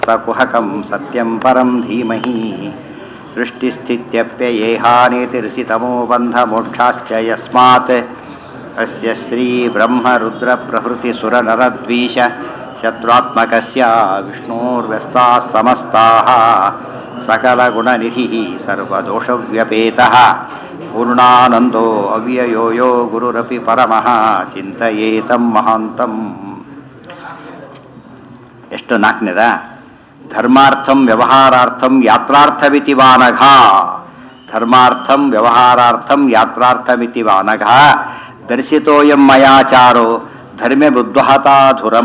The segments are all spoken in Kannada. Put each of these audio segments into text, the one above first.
सकुहकं सत्यं परं धीमहि सृष्टिस्थित्यप्ययेहानेतिर्षितमो बन्धमोक्षाश्च यस्मात् अस्य श्रीब्रह्मरुद्रप्रभृतिसुरनरद्वीष शत्रुत्मकस्य विष्णोर्व्यस्ताः समस्ताः सकलगुणनिधिः सर्वदोषव्यपेतः पूर्णानन्दो अव्ययो यो गुरुरपि परमः ಚಿಂತಯೇತಂ ಮಹಾಂತಂ ಎಷ್ಟು ನಾಲ್ಕನೇದ ಧರ್ಮಾರ್ಥಂ ವ್ಯವಹಾರಾರ್ಥಂ ಯಾತ್ರಾರ್ಥಮಿತಿ ವಾನಘ ಧರ್ಮಾರ್ಥಂ ವ್ಯವಹಾರಾರ್ಥಂ ಯಾತ್ರಾರ್ಥಮಿತಿ ವಾನಘ ದರ್ಶಿತೋಯಂ ಮಯಾಚಾರೋ ಧರ್ಮ್ಯ ಬುದ್ಧಹತಾಧುರಂ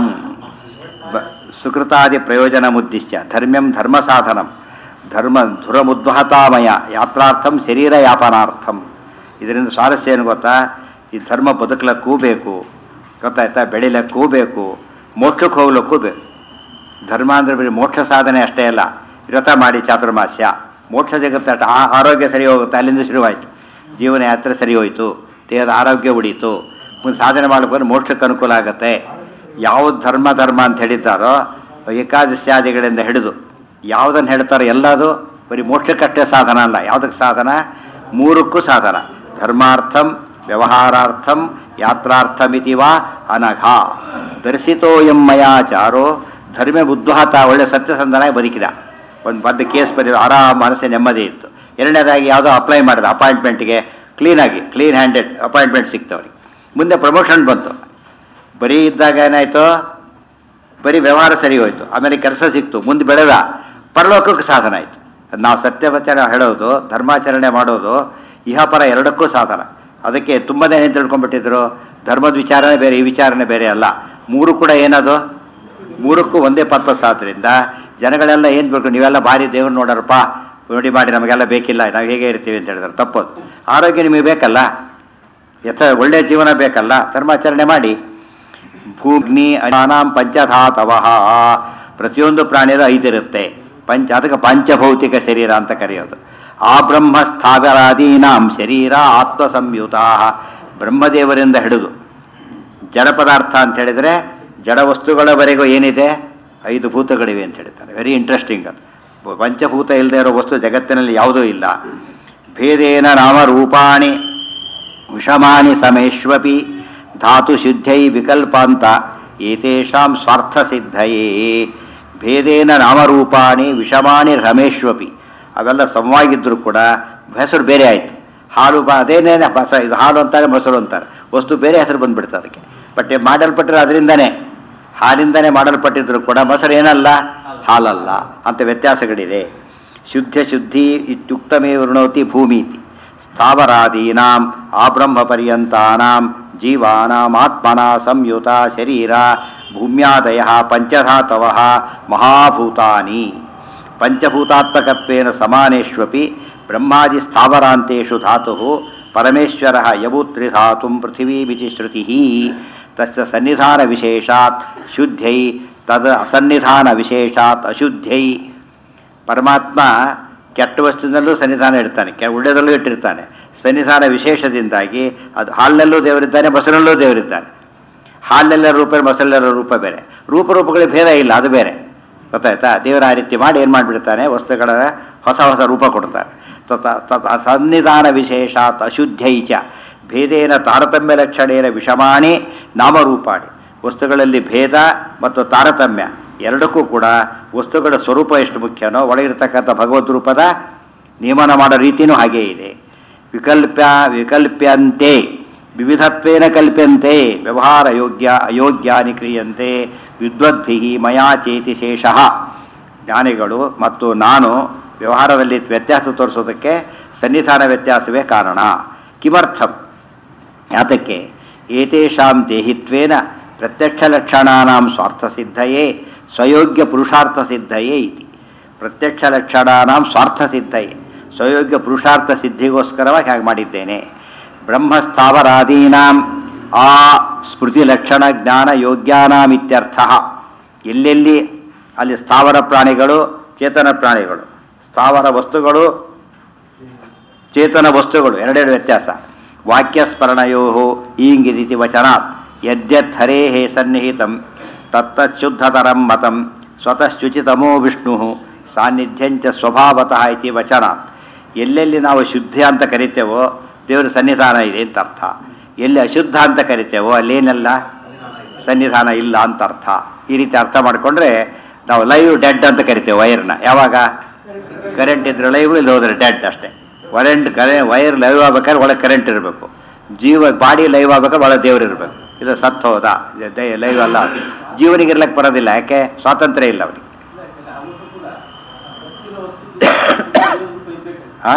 ಸುಕೃತಾದಿ ಪ್ರಯೋಜನ ಮುದ್ದಿಶ್ಯ ಧರ್ಮ್ಯಂ ಧರ್ಮ ಸಾಧನಂ ಧರ್ಮ ಧುರಮುದ್ವಹತಾಮಯ ಯಾತ್ರಾರ್ಥಂ ಶರೀರ ಯಾಪನಾರ್ಥಂ ಇದರಿಂದ ಸ್ವಾರಸ್ಯ ಏನು ಗೊತ್ತಾ ಈ ಧರ್ಮ ಬದುಕಲಕ್ಕೂ ಬೇಕು ಗೊತ್ತಾಯ್ತಾ ಬೆಳಿಲಕ್ಕೂ ಬೇಕು ಮೋಕ್ಷಕ್ಕೆ ಹೋಗ್ಲಿಕ್ಕೂ ಬೇಕು ಧರ್ಮ ಅಂದರೆ ಬರೀ ಮೋಕ್ಷ ಸಾಧನೆ ಅಷ್ಟೇ ಅಲ್ಲ ವ್ರತ ಮಾಡಿ ಚಾತುರ್ಮಾಸ್ಯ ಮೋಕ್ಷ ಜಗತ್ತ ಅಷ್ಟ ಆ ಆರೋಗ್ಯ ಸರಿ ಹೋಗುತ್ತೆ ಅಲ್ಲಿಂದ ಶುರುವಾಯಿತು ಜೀವನ ಯಾತ್ರೆ ಸರಿ ಹೋಯಿತು ದೇಹದ ಆರೋಗ್ಯ ಉಡೀತು ಮುಂದೆ ಸಾಧನೆ ಮಾಡ್ಕೊಂಡು ಮೋಕ್ಷಕ್ಕೆ ಅನುಕೂಲ ಆಗುತ್ತೆ ಯಾವ್ದು ಧರ್ಮ ಧರ್ಮ ಅಂತ ಹೇಳಿದ್ದಾರೋ ಏಕಾದಶಾದಿಗಳಿಂದ ಹಿಡಿದು ಯಾವುದನ್ನು ಹೇಳ್ತಾರೋ ಎಲ್ಲದು ಬರೀ ಮೋಕ್ಷಕ್ಕಷ್ಟೇ ಸಾಧನ ಅಲ್ಲ ಯಾವುದಕ್ಕೆ ಸಾಧನ ಮೂರಕ್ಕೂ ಸಾಧನ ಧರ್ಮಾರ್ಥಂ ವ್ಯವಹಾರಾರ್ಥಂ ಯಾತ್ರಾರ್ಥಮಿತಿ ವಾ ಅನಘ ದರ್ಶಿತೋ ಎಂ ಮಯಾಚಾರೋ ಧರ್ಮ ಬುದ್ಧಹತ ಒಳ್ಳೆ ಸತ್ಯಸಂಧನಾಗಿ ಬದುಕಿದ ಒಂದು ಬಂದು ಕೇಸ್ ಬರೀ ಆರಾಮ ಮನಸ್ಸೆ ನೆಮ್ಮದಿ ಇತ್ತು ಎರಡನೇದಾಗಿ ಯಾವುದೋ ಅಪ್ಲೈ ಮಾಡಿದ ಅಪಾಯಿಂಟ್ಮೆಂಟ್ಗೆ ಕ್ಲೀನಾಗಿ ಕ್ಲೀನ್ ಹ್ಯಾಂಡೆಡ್ ಅಪಾಯಿಂಟ್ಮೆಂಟ್ ಸಿಕ್ತವ್ರಿಗೆ ಮುಂದೆ ಪ್ರಮೋಷನ್ ಬಂತು ಬರೀ ಇದ್ದಾಗ ಏನಾಯಿತು ಬರೀ ವ್ಯವಹಾರ ಸರಿ ಹೋಯ್ತು ಆಮೇಲೆ ಕೆಲಸ ಸಿಕ್ತು ಮುಂದೆ ಬೆಳೆದ ಪರಲೋಕಕ್ಕೆ ಸಾಧನ ಆಯಿತು ನಾವು ಸತ್ಯವಚನ ಹೇಳೋದು ಧರ್ಮಾಚರಣೆ ಮಾಡೋದು ಇಹಪರ ಎರಡಕ್ಕೂ ಸಾಧನ ಅದಕ್ಕೆ ತುಂಬನೇ ಏನು ತಿಳ್ಕೊಂಡ್ಬಿಟ್ಟಿದ್ರು ಧರ್ಮದ ವಿಚಾರನೇ ಬೇರೆ ಈ ವಿಚಾರನೇ ಬೇರೆ ಅಲ್ಲ ಮೂರು ಕೂಡ ಏನದು ಮೂರಕ್ಕೂ ಒಂದೇ ಪರ್ಪಸ್ ಆದ್ದರಿಂದ ಜನಗಳೆಲ್ಲ ಏನು ಬೇಕು ನೀವೆಲ್ಲ ಭಾರಿ ದೇವ್ರು ನೋಡರಪ್ಪ ನೋಡಿ ಮಾಡಿ ನಮಗೆಲ್ಲ ಬೇಕಿಲ್ಲ ನಾವು ಹೇಗೆ ಇರ್ತೀವಿ ಅಂತ ಹೇಳಿದ್ರೆ ತಪ್ಪೋದು ಆರೋಗ್ಯ ನಿಮಗೆ ಬೇಕಲ್ಲ ಯಥ ಒಳ್ಳೆಯ ಜೀವನ ಬೇಕಲ್ಲ ಧರ್ಮಾಚರಣೆ ಮಾಡಿ ಭೂಗ್ನಿ ಅನಾಂ ಪಂಚಧಾತವಹ ಪ್ರತಿಯೊಂದು ಪ್ರಾಣಿಯದು ಐದಿರುತ್ತೆ ಪಂಚ ಅದಕ್ಕೆ ಪಂಚಭೌತಿಕ ಶರೀರ ಅಂತ ಕರೆಯೋದು ಆ ಬ್ರಹ್ಮ ಸ್ಥಾವರಾದೀನಾಂ ಶರೀರ ಆತ್ಮ ಸಂಯುತ ಬ್ರಹ್ಮದೇವರಿಂದ ಹಿಡಿದು ಜಡ ಪದಾರ್ಥ ಅಂತ ಹೇಳಿದರೆ ಜಡ ವಸ್ತುಗಳವರೆಗೂ ಏನಿದೆ ಐದು ಭೂತಗಳಿವೆ ಅಂತ ಹೇಳ್ತಾರೆ ವೆರಿ ಇಂಟ್ರೆಸ್ಟಿಂಗ್ ಅದು ಪಂಚಭೂತ ಇಲ್ಲದೆ ಇರೋ ವಸ್ತು ಜಗತ್ತಿನಲ್ಲಿ ಯಾವುದೂ ಇಲ್ಲ ಭೇದೇನ ನಾಮರೂಪಾಣಿ ವಿಷಮಾನಿ ಸಮೇಶ್ವಪಿ ಧಾತು ಶುದ್ಧೈ ವಿಕಲ್ಪಾಂತ ಏತೇಷಾಂ ಸ್ವಾರ್ಥ ಸಿದ್ಧಯೇ ಭೇದೇನ ನಾಮರೂಪಾಣಿ ವಿಷಮಾನಿ ರಮೇಶ್ವಪಿ ಅವೆಲ್ಲ ಸಮವಾಗಿದ್ದರೂ ಕೂಡ ಹೆಸರು ಬೇರೆ ಆಯಿತು ಹಾಲು ಬ ಅದೇನೇನೆ ಬಸ ಇದು ಹಾಲು ಅಂತಾರೆ ಮೊಸರು ಅಂತಾರೆ ವಸ್ತು ಬೇರೆ ಹೆಸರು ಬಂದ್ಬಿಡ್ತು ಅದಕ್ಕೆ ಬಟ್ ಮಾಡಲ್ಪಟ್ಟರೆ ಅದರಿಂದನೇ ಹಾಲಿಂದನೇ ಮಾಡಲ್ಪಟ್ಟಿದ್ರು ಕೂಡ ಮೊಸರು ಏನಲ್ಲ ಹಾಲಲ್ಲ ಅಂತ ವ್ಯತ್ಯಾಸಗಳಿದೆ ಶುದ್ಧ ಶುದ್ಧಿ ಇತ್ಯುಕ್ತಮೇ ವೃಣೋತಿ ಭೂಮೀತಿ ಸ್ಥಾವರಾದೀನಾಂ ಆಬ್ರಹ್ಮ ಪರ್ಯಂತಾನಾಂ ಜೀವಾನಾಮಾತ್ಮನ ಸಂಯುತ ಶರೀರ ಭೂಮ್ಯಾದಯ ಪಂಚಧಾತವ ಮಹಾಭೂತಾನಿ ಪಂಚಭೂತಾತ್ಮಕತ್ವೇನ ಸಮಾನೇಷ್ವಪಿ ಬ್ರಹ್ಮಾದಿ ಸ್ಥಾವರಾಂತೇಷು ಧಾತು ಪರಮೇಶ್ವರ ಯಬುತ್ರಿಧಾತು ಪೃಥಿವೀಮಿತಿ ಶ್ರುತಿ ತಸ್ಯ ಸನ್ನಿಧಾನ ವಿಶೇಷಾತ್ ಶುದ್ಧೈ ತದ ಅಸನ್ನಿಧಾನ ವಿಶೇಷಾತ್ ಅಶುದ್ಧೈ ಪರಮಾತ್ಮ ಕೆಟ್ಟ ವಸ್ತುವಿನಲ್ಲೂ ಸನ್ನಿಧಾನ ಇಡ್ತಾನೆ ಕೆ ಒಳ್ಳೆಯದಲ್ಲೂ ಇಟ್ಟಿರ್ತಾನೆ ಸನ್ನಿಧಾನ ವಿಶೇಷದಿಂದಾಗಿ ಅದು ಹಾಲಿನಲ್ಲೂ ದೇವರಿದ್ದಾನೆ ಮೊಸರಲ್ಲೂ ದೇವರಿದ್ದಾನೆ ಹಾಲಿನೆಲ್ಲ ರೂಪ ಮೊಸರಲ್ಲೆಲ್ಲ ರೂಪ ಬೇರೆ ರೂಪರೂಪಗಳಿಗೆ ಭೇದ ಇಲ್ಲ ಅದು ಬೇರೆ ಗೊತ್ತಾಯ್ತಾ ದೇವರ ಆ ರೀತಿ ಮಾಡಿ ಏನು ಮಾಡಿಬಿಡ್ತಾನೆ ವಸ್ತುಗಳ ಹೊಸ ಹೊಸ ರೂಪ ಕೊಡ್ತಾರೆ ತತ್ ಸನ್ನಿಧಾನ ವಿಶೇಷಾತ್ ಅಶುದ್ಧೈಚ ಭೇದೇನ ತಾರತಮ್ಯ ಲಕ್ಷಣೇನ ವಿಷಮಾಣಿ ನಾಮರೂಪಾಣಿ ವಸ್ತುಗಳಲ್ಲಿ ಭೇದ ಮತ್ತು ತಾರತಮ್ಯ ಎರಡಕ್ಕೂ ಕೂಡ ವಸ್ತುಗಳ ಸ್ವರೂಪ ಎಷ್ಟು ಮುಖ್ಯನೋ ಒಳಗಿರ್ತಕ್ಕಂಥ ಭಗವದ್ ರೂಪದ ನಿಯಮನ ಮಾಡೋ ರೀತಿಯೂ ಹಾಗೇ ಇದೆ ವಿಕಲ್ಪ್ಯ ವಿಕಲ್ಪ್ಯಂತೆ ವಿವಿಧತ್ವೇನ ಕಲ್ಪ್ಯಂತೆ ವ್ಯವಹಾರ ಯೋಗ್ಯ ಅಯೋಗ್ಯಾನಿ ಕ್ರಿಯಂತೆ ವಿದ್ವದ್ಭಿ ಮಯಾ ಚೇತಿ ಶೇಷಃ ಜ್ಞಾನಿಗಳು ಮತ್ತು ನಾನು ವ್ಯವಹಾರದಲ್ಲಿ ವ್ಯತ್ಯಾಸ ತೋರಿಸೋದಕ್ಕೆ ಸನ್ನಿಧಾನ ವ್ಯತ್ಯಾಸವೇ ಕಾರಣ ಕಿಮರ್ಥಂ ಯಾತಕ್ಕೆ ಏತೇಷಾಂ ದೇಹಿತ್ವೇನ ಪ್ರತ್ಯಕ್ಷ ಲಕ್ಷಣಾನಾಂ ಸ್ವಾರ್ಥಸಿದ್ಧಯೇ ಸ್ವಯೋಗ್ಯ ಪುರುಷಾರ್ಥ ಸಿದ್ಧಯೇ ಇತಿ ಪ್ರತ್ಯಕ್ಷ ಲಕ್ಷಣಾನಾಂ ಸ್ವಾರ್ಥ ಸಿದ್ಧಯೇ ಸ್ವಯೋಗ್ಯ ಪುರುಷಾರ್ಥ ಸಿದ್ಧಿಗೋಸ್ಕರವಾಗಿ ಹಾಗೆ ಮಾಡಿದ್ದೇನೆ ಬ್ರಹ್ಮಸ್ಥಾವರಾದೀನಾಂ ಆ ಸ್ಮೃತಿ ಲಕ್ಷಣ ಜ್ಞಾನ ಯೋಗ್ಯಾನಾಂ ಇತ್ಯರ್ಥ ಎಲ್ಲೆಲ್ಲಿ ಅಲ್ಲಿ ಸ್ಥಾವರ ಪ್ರಾಣಿಗಳು ಚೇತನ ಪ್ರಾಣಿಗಳು ಸ್ಥಾವರ ವಸ್ತುಗಳು ಚೇತನ ವಸ್ತುಗಳು ಎರಡೆರಡು ವ್ಯತ್ಯಾಸ ವಾಕ್ಯಸ್ಮರಣಯೋ ಈಂಗಿದಿತಿ ವಚನಾತ್ ಯದ್ಯತ್ ಹರೇ ಸನ್ನಿಹಿತಂ ತತ್ತಚ್ಶುದ್ಧತರಂ ಮತಂ ಸ್ವತಃ ಶುಚಿತಮೋ ವಿಷ್ಣು ಸಾನ್ನಿಧ್ಯಾಂಚ ಸ್ವಭಾವತಃ ಇತಿ ವಚನ ಎಲ್ಲೆಲ್ಲಿ ನಾವು ಶುದ್ಧ ಅಂತ ಕರಿತೇವೋ ದೇವರ ಸನ್ನಿಧಾನ ಇದೆ ಅಂತ ಅರ್ಥ ಎಲ್ಲಿ ಅಶುದ್ಧ ಅಂತ ಕರಿತೇವೋ ಅಲ್ಲೇನೆಲ್ಲ ಸನ್ನಿಧಾನ ಇಲ್ಲ ಅಂತ ಅರ್ಥ ಈ ರೀತಿ ಅರ್ಥ ಮಾಡಿಕೊಂಡ್ರೆ ನಾವು ಲೈವ್ ಡೆಡ್ ಅಂತ ಕರಿತೇವೆ ವೈರ್ನ ಯಾವಾಗ ಕರೆಂಟ್ ಇದ್ರೆ ಲೈವ್ ಇಲ್ಲಿ ಹೋದ್ರೆ ಡೆಡ್ ಅಷ್ಟೇ ಕರೆಂಟ್ ಕರೆ ವೈರ್ ಲೈವ್ ಆಗ್ಬೇಕಾದ್ರೆ ಒಳಗೆ ಕರೆಂಟ್ ಇರಬೇಕು ಜೀವ ಬಾಡಿ ಲೈವ್ ಆಗ್ಬೇಕಾದ್ರೆ ಒಳಗೆ ದೇವ್ರು ಇರಬೇಕು ಇದು ಸತ್ತು ಹೋದ ಲೈವ್ ಅಲ್ಲ ಜೀವನಿಗೆ ಇರ್ಲಕ್ಕೆ ಬರೋದಿಲ್ಲ ಯಾಕೆ ಸ್ವಾತಂತ್ರ್ಯ ಇಲ್ಲ ಅವನಿಗೆ ಆ?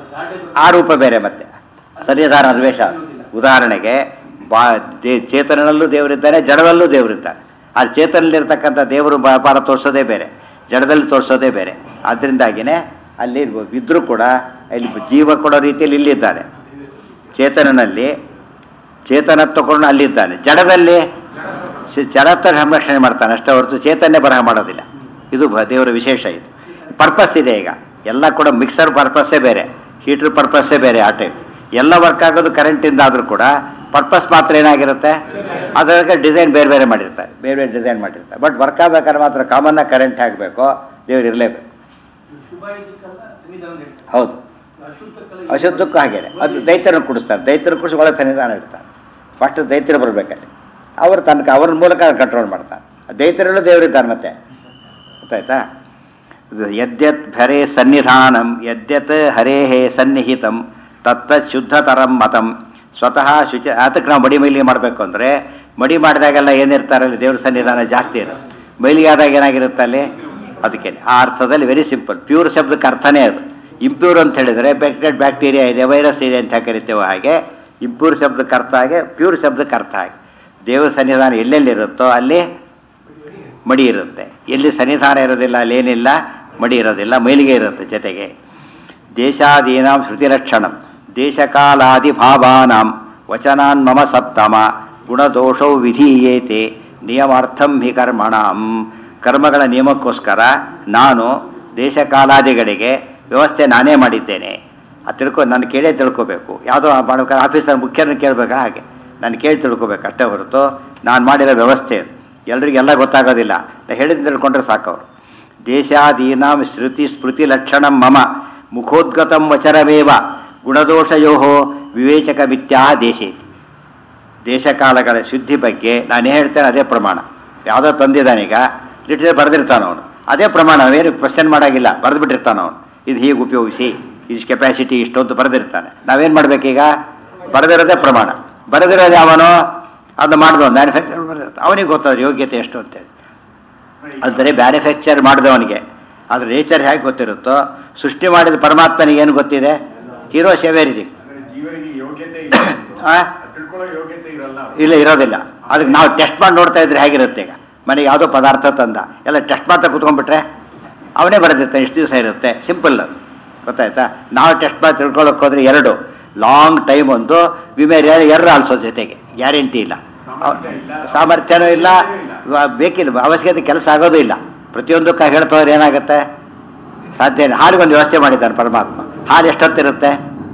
ಆ ರೂಪ ಬೇರೆ ಮತ್ತೆ ಸನ್ನಿಧಾನ ಅನ್ವೇಷ ಉದಾಹರಣೆಗೆ ಬಾ ದೇ ಚೇತನಲ್ಲೂ ದೇವರಿದ್ದಾನೆ ಜಡದಲ್ಲೂ ದೇವರಿದ್ದಾನೆ ಆ ಚೇತನಲ್ಲಿರ್ತಕ್ಕಂಥ ದೇವರು ವ್ಯಾಪಾರ ತೋರಿಸೋದೇ ಬೇರೆ ಜಡದಲ್ಲಿ ತೋರಿಸೋದೇ ಬೇರೆ ಆದ್ದರಿಂದಾಗಿನೇ ಅಲ್ಲಿ ಇದ್ರೂ ಕೂಡ ಇಲ್ಲಿ ಜೀವ ಕೊಡೋ ರೀತಿಯಲ್ಲಿ ಇಲ್ಲಿದ್ದಾನೆ ಚೇತನನಲ್ಲಿ ಚೇತನ ತಗೊಂಡು ಅಲ್ಲಿದ್ದಾನೆ ಜಡದಲ್ಲಿ ಸ- ಜಡತ್ವ ಸಂರಕ್ಷಣೆ ಮಾಡ್ತಾನೆ ಅಷ್ಟೇ ಹೊರತು ಚೇತನ್ನೇ ಬರಹ ಮಾಡೋದಿಲ್ಲ ಇದು ಬ- ದೇವರ ವಿಶೇಷ ಇದು ಪರ್ಪಸ್ ಇದೆ ಈಗ ಎಲ್ಲ ಕೂಡ ಮಿಕ್ಸರ್ ಪರ್ಪಸ್ಸೇ ಬೇರೆ ಹೀಟ್ರ್ ಪರ್ಪಸ್ಸೇ ಬೇರೆ ಆ ಟೈಪ್ ಎಲ್ಲ ವರ್ಕ್ ಆಗೋದು ಕರೆಂಟಿಂದ ಆದರೂ ಕೂಡ ಪರ್ಪಸ್ ಮಾತ್ರ ಏನಾಗಿರುತ್ತೆ ಅದಕ್ಕೆ ಡಿಸೈನ್ ಬೇರೆ ಬೇರೆ ಮಾಡಿರ್ತಾರೆ ಬೇರೆ ಬೇರೆ ಡಿಸೈನ್ ಮಾಡಿರ್ತಾರೆ ಬಟ್ ವರ್ಕ್ ಆಗ್ಬೇಕಾದ್ರೆ ಮಾತ್ರ ಕಾಮನ್ನಾಗಿ ಕರೆಂಟ್ ಹಾಕಬೇಕು ದೇವ್ರು ಇರಲೇಬೇಕು ಶುಭ ಇದಕ್ಕೆಲ್ಲ ಸನ್ನಿಧಾನ ಹೇಳ್ತಾರೆ ಹೌದು ಅಶುದ್ಧಕ್ಕೆಲ್ಲ ಅಶುದ್ಧಕ್ಕೂ ಹಾಗೇನೆ ಅದು ದೈತ್ಯರನ್ನು ಕುಡಿಸ್ತಾರೆ ದೈತ್ಯರು ಕುಡಿಸಿ ಒಳಗೆ ಸನ್ನಿಧಾನ ಇಡ್ತಾರೆ ಫಸ್ಟ್ ದೈತ್ಯರು ಬರಬೇಕಲ್ಲಿ ಅವ್ರ ತನಕ ಅವ್ರ ಮೂಲಕ ಕಂಟ್ರೋಲ್ ಮಾಡ್ತಾರೆ ದೈತ್ಯರಲ್ಲೂ ದೇವರಿದ್ದಾರೆ ಮತ್ತೆ ಗೊತ್ತಾಯ್ತಾ ಇದು ಯದ್ಯತ್ ಭರೆ ಸನ್ನಿಧಾನಂ ಯದ್ಯತ್ ಹರೇಹೇ ಸನ್ನಿಹಿತಂ ತತ್ತ ಶುದ್ಧತರಂ ಮತಂ ಸ್ವತಃ ಶುಚ ಅದಕ್ಕೆ ನಾವು ಮಡಿ ಮೈಲಿಗೆ ಮಾಡಬೇಕು ಅಂದರೆ ಮಡಿ ಮಾಡಿದಾಗೆಲ್ಲ ಏನಿರ್ತಾರೆ ಅಲ್ಲಿ ದೇವ್ರ ಸನ್ನಿಧಾನ ಜಾಸ್ತಿ ಇರುತ್ತೆ ಮೈಲಿಗೆ ಆದಾಗ ಏನಾಗಿರುತ್ತೆ ಅಲ್ಲಿ ಅದಕ್ಕೆ ಆ ಅರ್ಥದಲ್ಲಿ ವೆರಿ ಸಿಂಪಲ್ ಪ್ಯೂರ್ ಶಬ್ದಕ್ಕೆ ಅರ್ಥನೇ ಅದು ಇಂಪ್ಯೂರ್ ಅಂತ ಹೇಳಿದರೆ ಬ್ಯಾಕ್ಟೆಡ್ ಬ್ಯಾಕ್ಟೀರಿಯಾ ಇದೆ ವೈರಸ್ ಇದೆ ಅಂತ ಕರಿತೇವೆ ಹಾಗೆ ಇಂಪ್ಯೂರ್ ಶಬ್ದಕ್ಕೆ ಅರ್ಥ ಹಾಗೆ ಪ್ಯೂರ್ ಶಬ್ದಕ್ಕೆ ಅರ್ಥ ಹಾಗೆ ದೇವರ ಸನ್ನಿಧಾನ ಎಲ್ಲೆಲ್ಲಿರುತ್ತೋ ಅಲ್ಲಿ ಮಡಿ ಇರುತ್ತೆ ಎಲ್ಲಿ ಸನ್ನಿಧಾನ ಇರೋದಿಲ್ಲ ಅಲ್ಲೇನಿಲ್ಲ ಮಡಿ ಇರೋದಿಲ್ಲ ಮೈಲಿಗೆ ಇರುತ್ತೆ ಜೊತೆಗೆ ದೇಶಾದೀನಾಂ ಶ್ರುತಿರಕ್ಷಣಂ ದೇಶಕಾಲಾದಿ ಭಾವಾನಾಂ ವಚನಾನ್ ಮಮ ಸಪ್ತಮ ಗುಣದೋಷೌ ವಿಧೀಯೇತೆ ನಿಯಮಾರ್ಥಂ ಹಿ ಕರ್ಮಣಾಂ ಕರ್ಮಗಳ ನಿಯಮಕ್ಕೋಸ್ಕರ ನಾನು ದೇಶಕಾಲಾದಿಗಳಿಗೆ ವ್ಯವಸ್ಥೆ ನಾನೇ ಮಾಡಿದ್ದೇನೆ ಅದು ತಿಳ್ಕೊ ನಾನು ಕೇಳೇ ತಿಳ್ಕೊಬೇಕು ಯಾವುದೋ ಮಾಡ್ಬೇಕಾದ್ರೆ ಆಫೀಸರ್ ಮುಖ್ಯರನ್ನ ಕೇಳಬೇಕಾ ಹಾಗೆ ನಾನು ಕೇಳಿ ತಿಳ್ಕೊಬೇಕು ಅಷ್ಟೇ ಹೊರತು ನಾನು ಮಾಡಿರೋ ವ್ಯವಸ್ಥೆ ಅದು. ಎಲ್ರಿಗೆಲ್ಲ ಗೊತ್ತಾಗೋದಿಲ್ಲ ನಾ ಹೇಳಿದ್ದು ತಿಳ್ಕೊಂಡ್ರೆ ಸಾಕು ಅವರು ದೇಶಾದೀನಾಂ ಶ್ರುತಿ ಸ್ಮೃತಿ ಲಕ್ಷಣಂ ಮಮ ಮುಖೋದ್ಗತಂ ವಚನಮೇವ ಗುಣದೋಷಯೋ ವಿವೇಚಕ ಮಿಥ್ಯಾ ದೇಶೇ ದೇಶಕಾಲಗಳ ಶುದ್ಧಿ ಬಗ್ಗೆ ನಾನು ಹೇಳ್ತೇನೆ ಅದೇ ಪ್ರಮಾಣ ಯಾವುದೋ ತಂದಿದ್ದಾನೀಗ ಲಿಟರ್ ಬರೆದಿರ್ತಾನ ಅವನು ಅದೇ ಪ್ರಮಾಣ ಅವೇನು ಕ್ವಶನ್ ಮಾಡೋಂಗಿಲ್ಲ ಬರೆದು ಬಿಟ್ಟಿರ್ತಾನ ಅವನು ಇದು ಹೀಗೆ ಉಪಯೋಗಿಸಿ ಇಷ್ಟು ಕೆಪಾಸಿಟಿ ಇಷ್ಟು ಅಂತ ಬರೆದಿರ್ತಾನೆ ನಾವೇನು ಮಾಡ್ಬೇಕೀಗ ಬರೆದಿರೋದೇ ಪ್ರಮಾಣ ಬರೆದಿರೋದು ಯಾವನೋ ಅದನ್ನ ಮಾಡಿದವನು ಮ್ಯಾನುಫ್ಯಾಕ್ಚರ್ ಬರೆದಿರ್ತಾನೆ ಅವನಿಗೆ ಗೊತ್ತಾದ್ರೆ ಯೋಗ್ಯತೆ ಎಷ್ಟು ಅಂತೇಳಿ ಅಂದರೆ ಮ್ಯಾನುಫ್ಯಾಕ್ಚರ್ ಮಾಡಿದವನಿಗೆ ಅದ್ರ ನೇಚರ್ ಹೇಗೆ ಗೊತ್ತಿರುತ್ತೋ ಸೃಷ್ಟಿ ಮಾಡಿದ ಪರಮಾತ್ಮನಿಗೆ ಏನು ಗೊತ್ತಿದೆ ಹೀರೋ ಶೇವೇರಿದಿ ಅಂದ್ರೆ ಜೀವನಿಗೆ ಯೋಗ್ಯತೆ ಇಲ್ಲ ಆ? ತಿಳ್ಕೊಳ್ಳೋ ಯೋಗ್ಯತೆ ಇರಲ್ಲ ಇಲ್ಲ ಇರೋದಿಲ್ಲ ಅದಕ್ಕೆ ನಾವು ಟೆಸ್ಟ್ ಮಾಡಿ ನೋಡ್ತಾ ಇದ್ರೆ ಹೇಗಿರುತ್ತೆ ಈಗ ಮನೆಗೆ ಯಾವುದೋ ಪದಾರ್ಥ ತಂದ ಎಲ್ಲ ಟೆಸ್ಟ್ ಮಾಡ್ತಾ ಕೂತ್ಕೊಂಡ್ಬಿಟ್ರೆ ಅವನೇ ಬರೆದಿರ್ತಾನೆ ಇಷ್ಟು ದಿವಸ ಇರುತ್ತೆ ಸಿಂಪಲ್ ಅದು ಗೊತ್ತಾಯ್ತಾ ನಾವು ಟೆಸ್ಟ್ ಮಾಡಿ ತಿಳ್ಕೊಳ್ಳೋಕೆ ಹೋದ್ರೆ ಎರಡು ಲಾಂಗ್ ಟೈಮ್ ಒಂದು ವಿಮೆ ಎರಡು ಆಲ್ಸೋ ಜೊತೆಗೆ ಗ್ಯಾರಂಟಿ ಇಲ್ಲ ಸಾಮರ್ಥ್ಯ ಇಲ್ಲ. ಸಾಮರ್ಥ್ಯನೂ ಇಲ್ಲ ವ- ಬೇಕಿಲ್ಲ ಅವಶ್ಯಕತೆ ಕೆಲಸ ಆಗೋದು ಇಲ್ಲ ಪ್ರತಿಯೊಂದಕ್ಕೆ ಹೇಳ್ತವ್ರು ಏನಾಗುತ್ತೆ ಸಾಧ್ಯ ಇಲ್ಲ ಹಾಲಿಗೊಂದು ವ್ಯವಸ್ಥೆ ಮಾಡಿದ್ದಾನೆ ಪರಮಾತ್ಮ ಹಾಲು ಎಷ್ಟೊತ್ತಿರುತ್ತೆ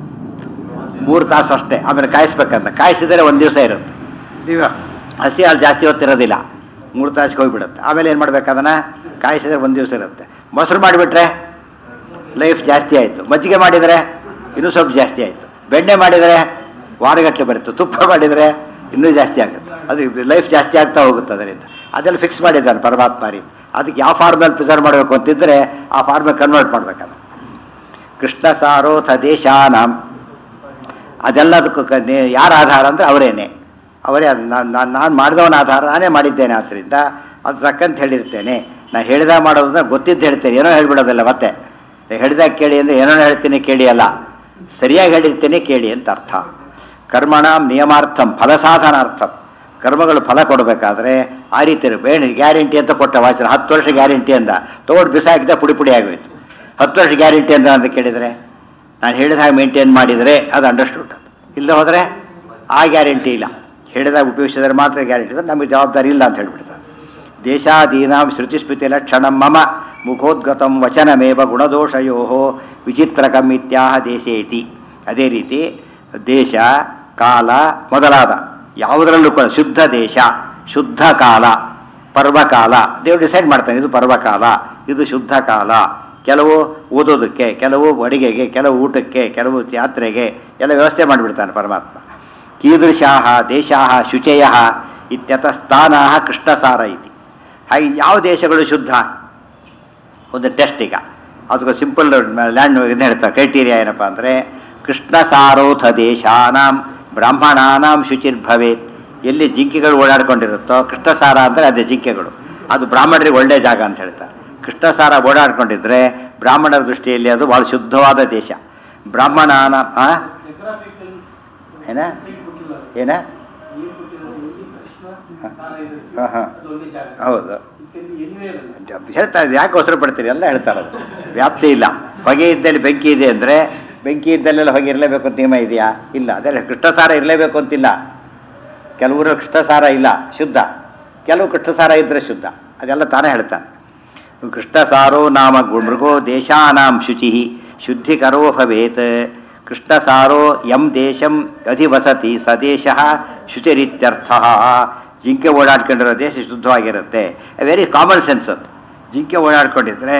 ಮೂರು ತಾಸು ಅಷ್ಟೇ ಆಮೇಲೆ ಕಾಯಿಸ್ಬೇಕಂತ ಕಾಯಿಸಿದರೆ ಒಂದು ದಿವಸ ಇರುತ್ತೆ ದಿವ ಹಸಿ ಹಾಲು ಜಾಸ್ತಿ ಹೊತ್ತಿರೋದಿಲ್ಲ ಮೂರು ತಾಸಿಗೆ ಹೋಗ್ಬಿಡುತ್ತೆ ಆಮೇಲೆ ಏನು ಮಾಡ್ಬೇಕು ಅದನ್ನು ಕಾಯಿಸಿದ್ರೆ ಒಂದು ದಿವಸ ಇರುತ್ತೆ ಮೊಸರು ಮಾಡಿಬಿಟ್ರೆ ಲೈಫ್ ಜಾಸ್ತಿ ಆಯಿತು ಮಜ್ಜಿಗೆ ಮಾಡಿದರೆ ಇನ್ನೂ ಸ್ವಲ್ಪ ಜಾಸ್ತಿ ಆಯಿತು ಬೆಣ್ಣೆ ಮಾಡಿದರೆ ವಾರಗಟ್ಟಲೆ ಬರುತ್ತೆ ತುಪ್ಪ ಮಾಡಿದರೆ ಇನ್ನೂ ಜಾಸ್ತಿ ಆಗುತ್ತೆ ಅದು ಲೈಫ್ ಜಾಸ್ತಿ ಆಗ್ತಾ ಹೋಗುತ್ತೆ ಅದರಿಂದ ಅದೆಲ್ಲ ಫಿಕ್ಸ್ ಮಾಡಿದ್ದಾನೆ ಪರಮಾತ್ಮ ರೀ ಅದಕ್ಕೆ ಯಾವ ಫಾರ್ಮಲ್ಲಿ ಪ್ರಿಸರ್ವ್ ಮಾಡಬೇಕು ಅಂತಿದ್ರೆ ಆ ಫಾರ್ಮಲ್ಲಿ ಕನ್ವರ್ಟ್ ಮಾಡ್ಬೇಕಲ್ಲ ಕೃಷ್ಣ ಸಾರೋಥ ದೇಶಾನಾಂ ಅದೆಲ್ಲದಕ್ಕೂ ಕ- ನೇ- ಯಾರ ಆಧಾರ ಅಂದರೆ ಅವರೇನೆ ಅವರೇ ನಾನು ನಾನು ಮಾಡಿದವನ ಆಧಾರ ನಾನೇ ಮಾಡಿದ್ದೇನೆ ಆದ್ದರಿಂದ ಅದು ತಕ್ಕಂತ ಹೇಳಿರ್ತೇನೆ ನಾನು ಹೇಳಿದಾಗ ಮಾಡೋದನ್ನ ಗೊತ್ತಿದ್ದು ಹೇಳ್ತೇನೆ ಏನೋ ಹೇಳ್ಬಿಡೋದಿಲ್ಲ ಮತ್ತೆ ಹೇಳಿದಾಗ ಕೇಳಿ ಅಂದರೆ ಏನೋ ಹೇಳ್ತೀನಿ ಕೇಳಿ ಅಲ್ಲ ಸರಿಯಾಗಿ ಹೇಳಿರ್ತೇನೆ ಕೇಳಿ ಅಂತ ಅರ್ಥ ಕರ್ಮಣಾಂ ನಿಯಮಾರ್ಥಂ ಫಲಸಾಧನಾರ್ಥಂ ಕರ್ಮಗಳು ಫಲ ಕೊಡಬೇಕಾದ್ರೆ ಆ ರೀತಿ ಬೇಡ ಗ್ಯಾರಂಟಿ ಅಂತ ಕೊಟ್ಟ ವಾಚನ ಹತ್ತು ವರ್ಷ ಗ್ಯಾರಂಟಿ ಅಂದ ತೊಗೊಂಡು ಬಿಸಾಕಿದ ಪುಡಿ ಪುಡಿ ಆಗೋಯ್ತು ಹತ್ತು ವರ್ಷ ಗ್ಯಾರಂಟಿ ಅಂತ ಅಂತ ಕೇಳಿದರೆ ನಾನು ಹೇಳಿದ ಹಾಗೆ ಮೇಂಟೈನ್ ಮಾಡಿದರೆ ಅದು ಅಂಡರ್ಸ್ಟುಡ್ ಅದು ಇಲ್ಲದೆ ಹೋದರೆ ಆ ಗ್ಯಾರಂಟಿ ಇಲ್ಲ ಹೇಳಿದಾಗ ಉಪಯೋಗಿಸಿದರೆ ಮಾತ್ರ ಗ್ಯಾರಂಟಿ ಇದೆ ನಮಗೆ ಜವಾಬ್ದಾರಿ ಇಲ್ಲ ಅಂತ ಹೇಳ್ಬಿಡ್ತಾರೆ ದೇಶಾದೀನಾಂ ಶ್ರುತಿಸ್ಮೃತಿ ಲಕ್ಷಣಂ ಮಮ ಮುಖೋದ್ಗತಂ ವಚನಮೇವ ಗುಣದೋಷಯೋ ವಿಚಿತ್ರಕಂ ಇತ್ಯಾಹ ದೇಶೇತಿ ಅದೇ ರೀತಿ ದೇಶ ಕಾಲ ಮೊದಲಾದ ಯಾವುದರಲ್ಲೂ ಕೂಡ ಶುದ್ಧ ದೇಶ ಶುದ್ಧ ಕಾಲ ಪರ್ವಕಾಲ ದೇವ್ರು ಡಿಸೈಡ್ ಮಾಡ್ತಾನೆ ಇದು ಪರ್ವಕಾಲ ಇದು ಶುದ್ಧ ಕಾಲ ಕೆಲವು ಓದೋದಕ್ಕೆ ಕೆಲವು ಅಡಿಗೆಗೆ ಕೆಲವು ಊಟಕ್ಕೆ ಕೆಲವು ಯಾತ್ರೆಗೆ ಎಲ್ಲ ವ್ಯವಸ್ಥೆ ಮಾಡಿಬಿಡ್ತಾನೆ ಪರಮಾತ್ಮ ಕೀದೃಶಾಹ ದೇಶಾಹ ಶುಚಯ ಇತ್ಯತಸ್ಥಾನ ಕೃಷ್ಣಸಾರ ಇತಿ ಹಾಗೆ ಯಾವ ದೇಶಗಳು ಶುದ್ಧ ಒಂದು ಟೆಸ್ಟ್ ಈಗ ಅದಕ್ಕೆ ಸಿಂಪಲ್ ಲ್ಯಾಂಡ್ ಇದನ್ನ ಹೇಳ್ತಾರೆ ಕ್ರೈಟೀರಿಯಾ ಏನಪ್ಪ ಅಂದರೆ ಕೃಷ್ಣ ಸಾರೋಥ ದೇಶಾನಾಂ ಬ್ರಾಹ್ಮಣಾನಾಂ ಶುಚಿರ್ಭವೇತ್ ಎಲ್ಲಿ ಜಿಂಕೆಗಳು ಓಡಾಡ್ಕೊಂಡಿರುತ್ತೋ ಕೃಷ್ಣಸಾರ ಅಂದರೆ ಅದೇ ಜಿಂಕೆಗಳು ಅದು ಬ್ರಾಹ್ಮಣರಿಗೆ ಒಳ್ಳೆ ಜಾಗ ಅಂತ ಹೇಳ್ತಾರೆ ಕೃಷ್ಣಸಾರ ಓಡಾಡ್ಕೊಂಡಿದ್ರೆ ಬ್ರಾಹ್ಮಣರ ದೃಷ್ಟಿಯಲ್ಲಿ ಅದು ಬಹಳ ಶುದ್ಧವಾದ ದೇಶ ಬ್ರಾಹ್ಮಣಾನ ಆ? Geographical ಏನ site ಕೊಟ್ಟಿಲ್ಲ ಅದು. ಏನ ಏನ್ ಕೊಟ್ಟಿರೋದು ಎಲ್ಲಿ ಕೃಷ್ಣ ಸಾರ ಇದೆ ಹಾ, ಹಾ. ಅದು ಒಂದೇ ಜಾಗ ಹೌದು It can be anywhere ಅಲ್ಲಿ. ಹೇಳ್ತಾ ಇದ್ದು ಯಾಕೆ ಅವಸರ ಪಡ್ತೀರಿ ಎಲ್ಲ ಹೇಳ್ತಾರೆ ಅದು ವ್ಯಾಪ್ತಿ ಇಲ್ಲ ಹೊಗೆ ಇದ್ದಲ್ಲಿ ಬೆಂಕಿ ಇದೆ ಅಂದರೆ ಬೆಂಕಿ ಇದ್ದಲ್ಲೆಲ್ಲ ಹೊಗೆ ಇರಲೇಬೇಕು ಅಂತ ನಿಯಮ ಇದೆಯಾ ಇಲ್ಲ ಅದೇ ಕೃಷ್ಣಸಾರ ಇರಲೇಬೇಕು ಅಂತಿಲ್ಲ ಕೆಲವರು ಕೃಷ್ಣಸಾರ ಇಲ್ಲ ಶುದ್ಧ ಕೆಲವು ಕೃಷ್ಣಸಾರ ಇದ್ದರೆ ಶುದ್ಧ ಅದೆಲ್ಲ ತಾನೇ ಹೇಳ್ತಾನೆ ಕೃಷ್ಣಸಾರೋ ನಾಮ ಗು- ಮೃಗೋ ದೇಶಾನಾಂ ಶುಚಿ ಶುದ್ಧಿಕರೋ ಭವೇತ್ ಕೃಷ್ಣಸಾರೋ ಯಂ ದೇಶಂ ಅಧಿವಸತಿ ಸ ದೇಶ ಶುಚಿರಿತ್ಯರ್ಥ ಜಿಂಕೆ ಓಡಾಡ್ಕೊಂಡಿರೋ ದೇಶ ಶುದ್ಧವಾಗಿರುತ್ತೆ ವೆರಿ ಕಾಮನ್ ಸೆನ್ಸ್ ಅದು ಜಿಂಕೆ ಓಡಾಡ್ಕೊಂಡಿದ್ರೆ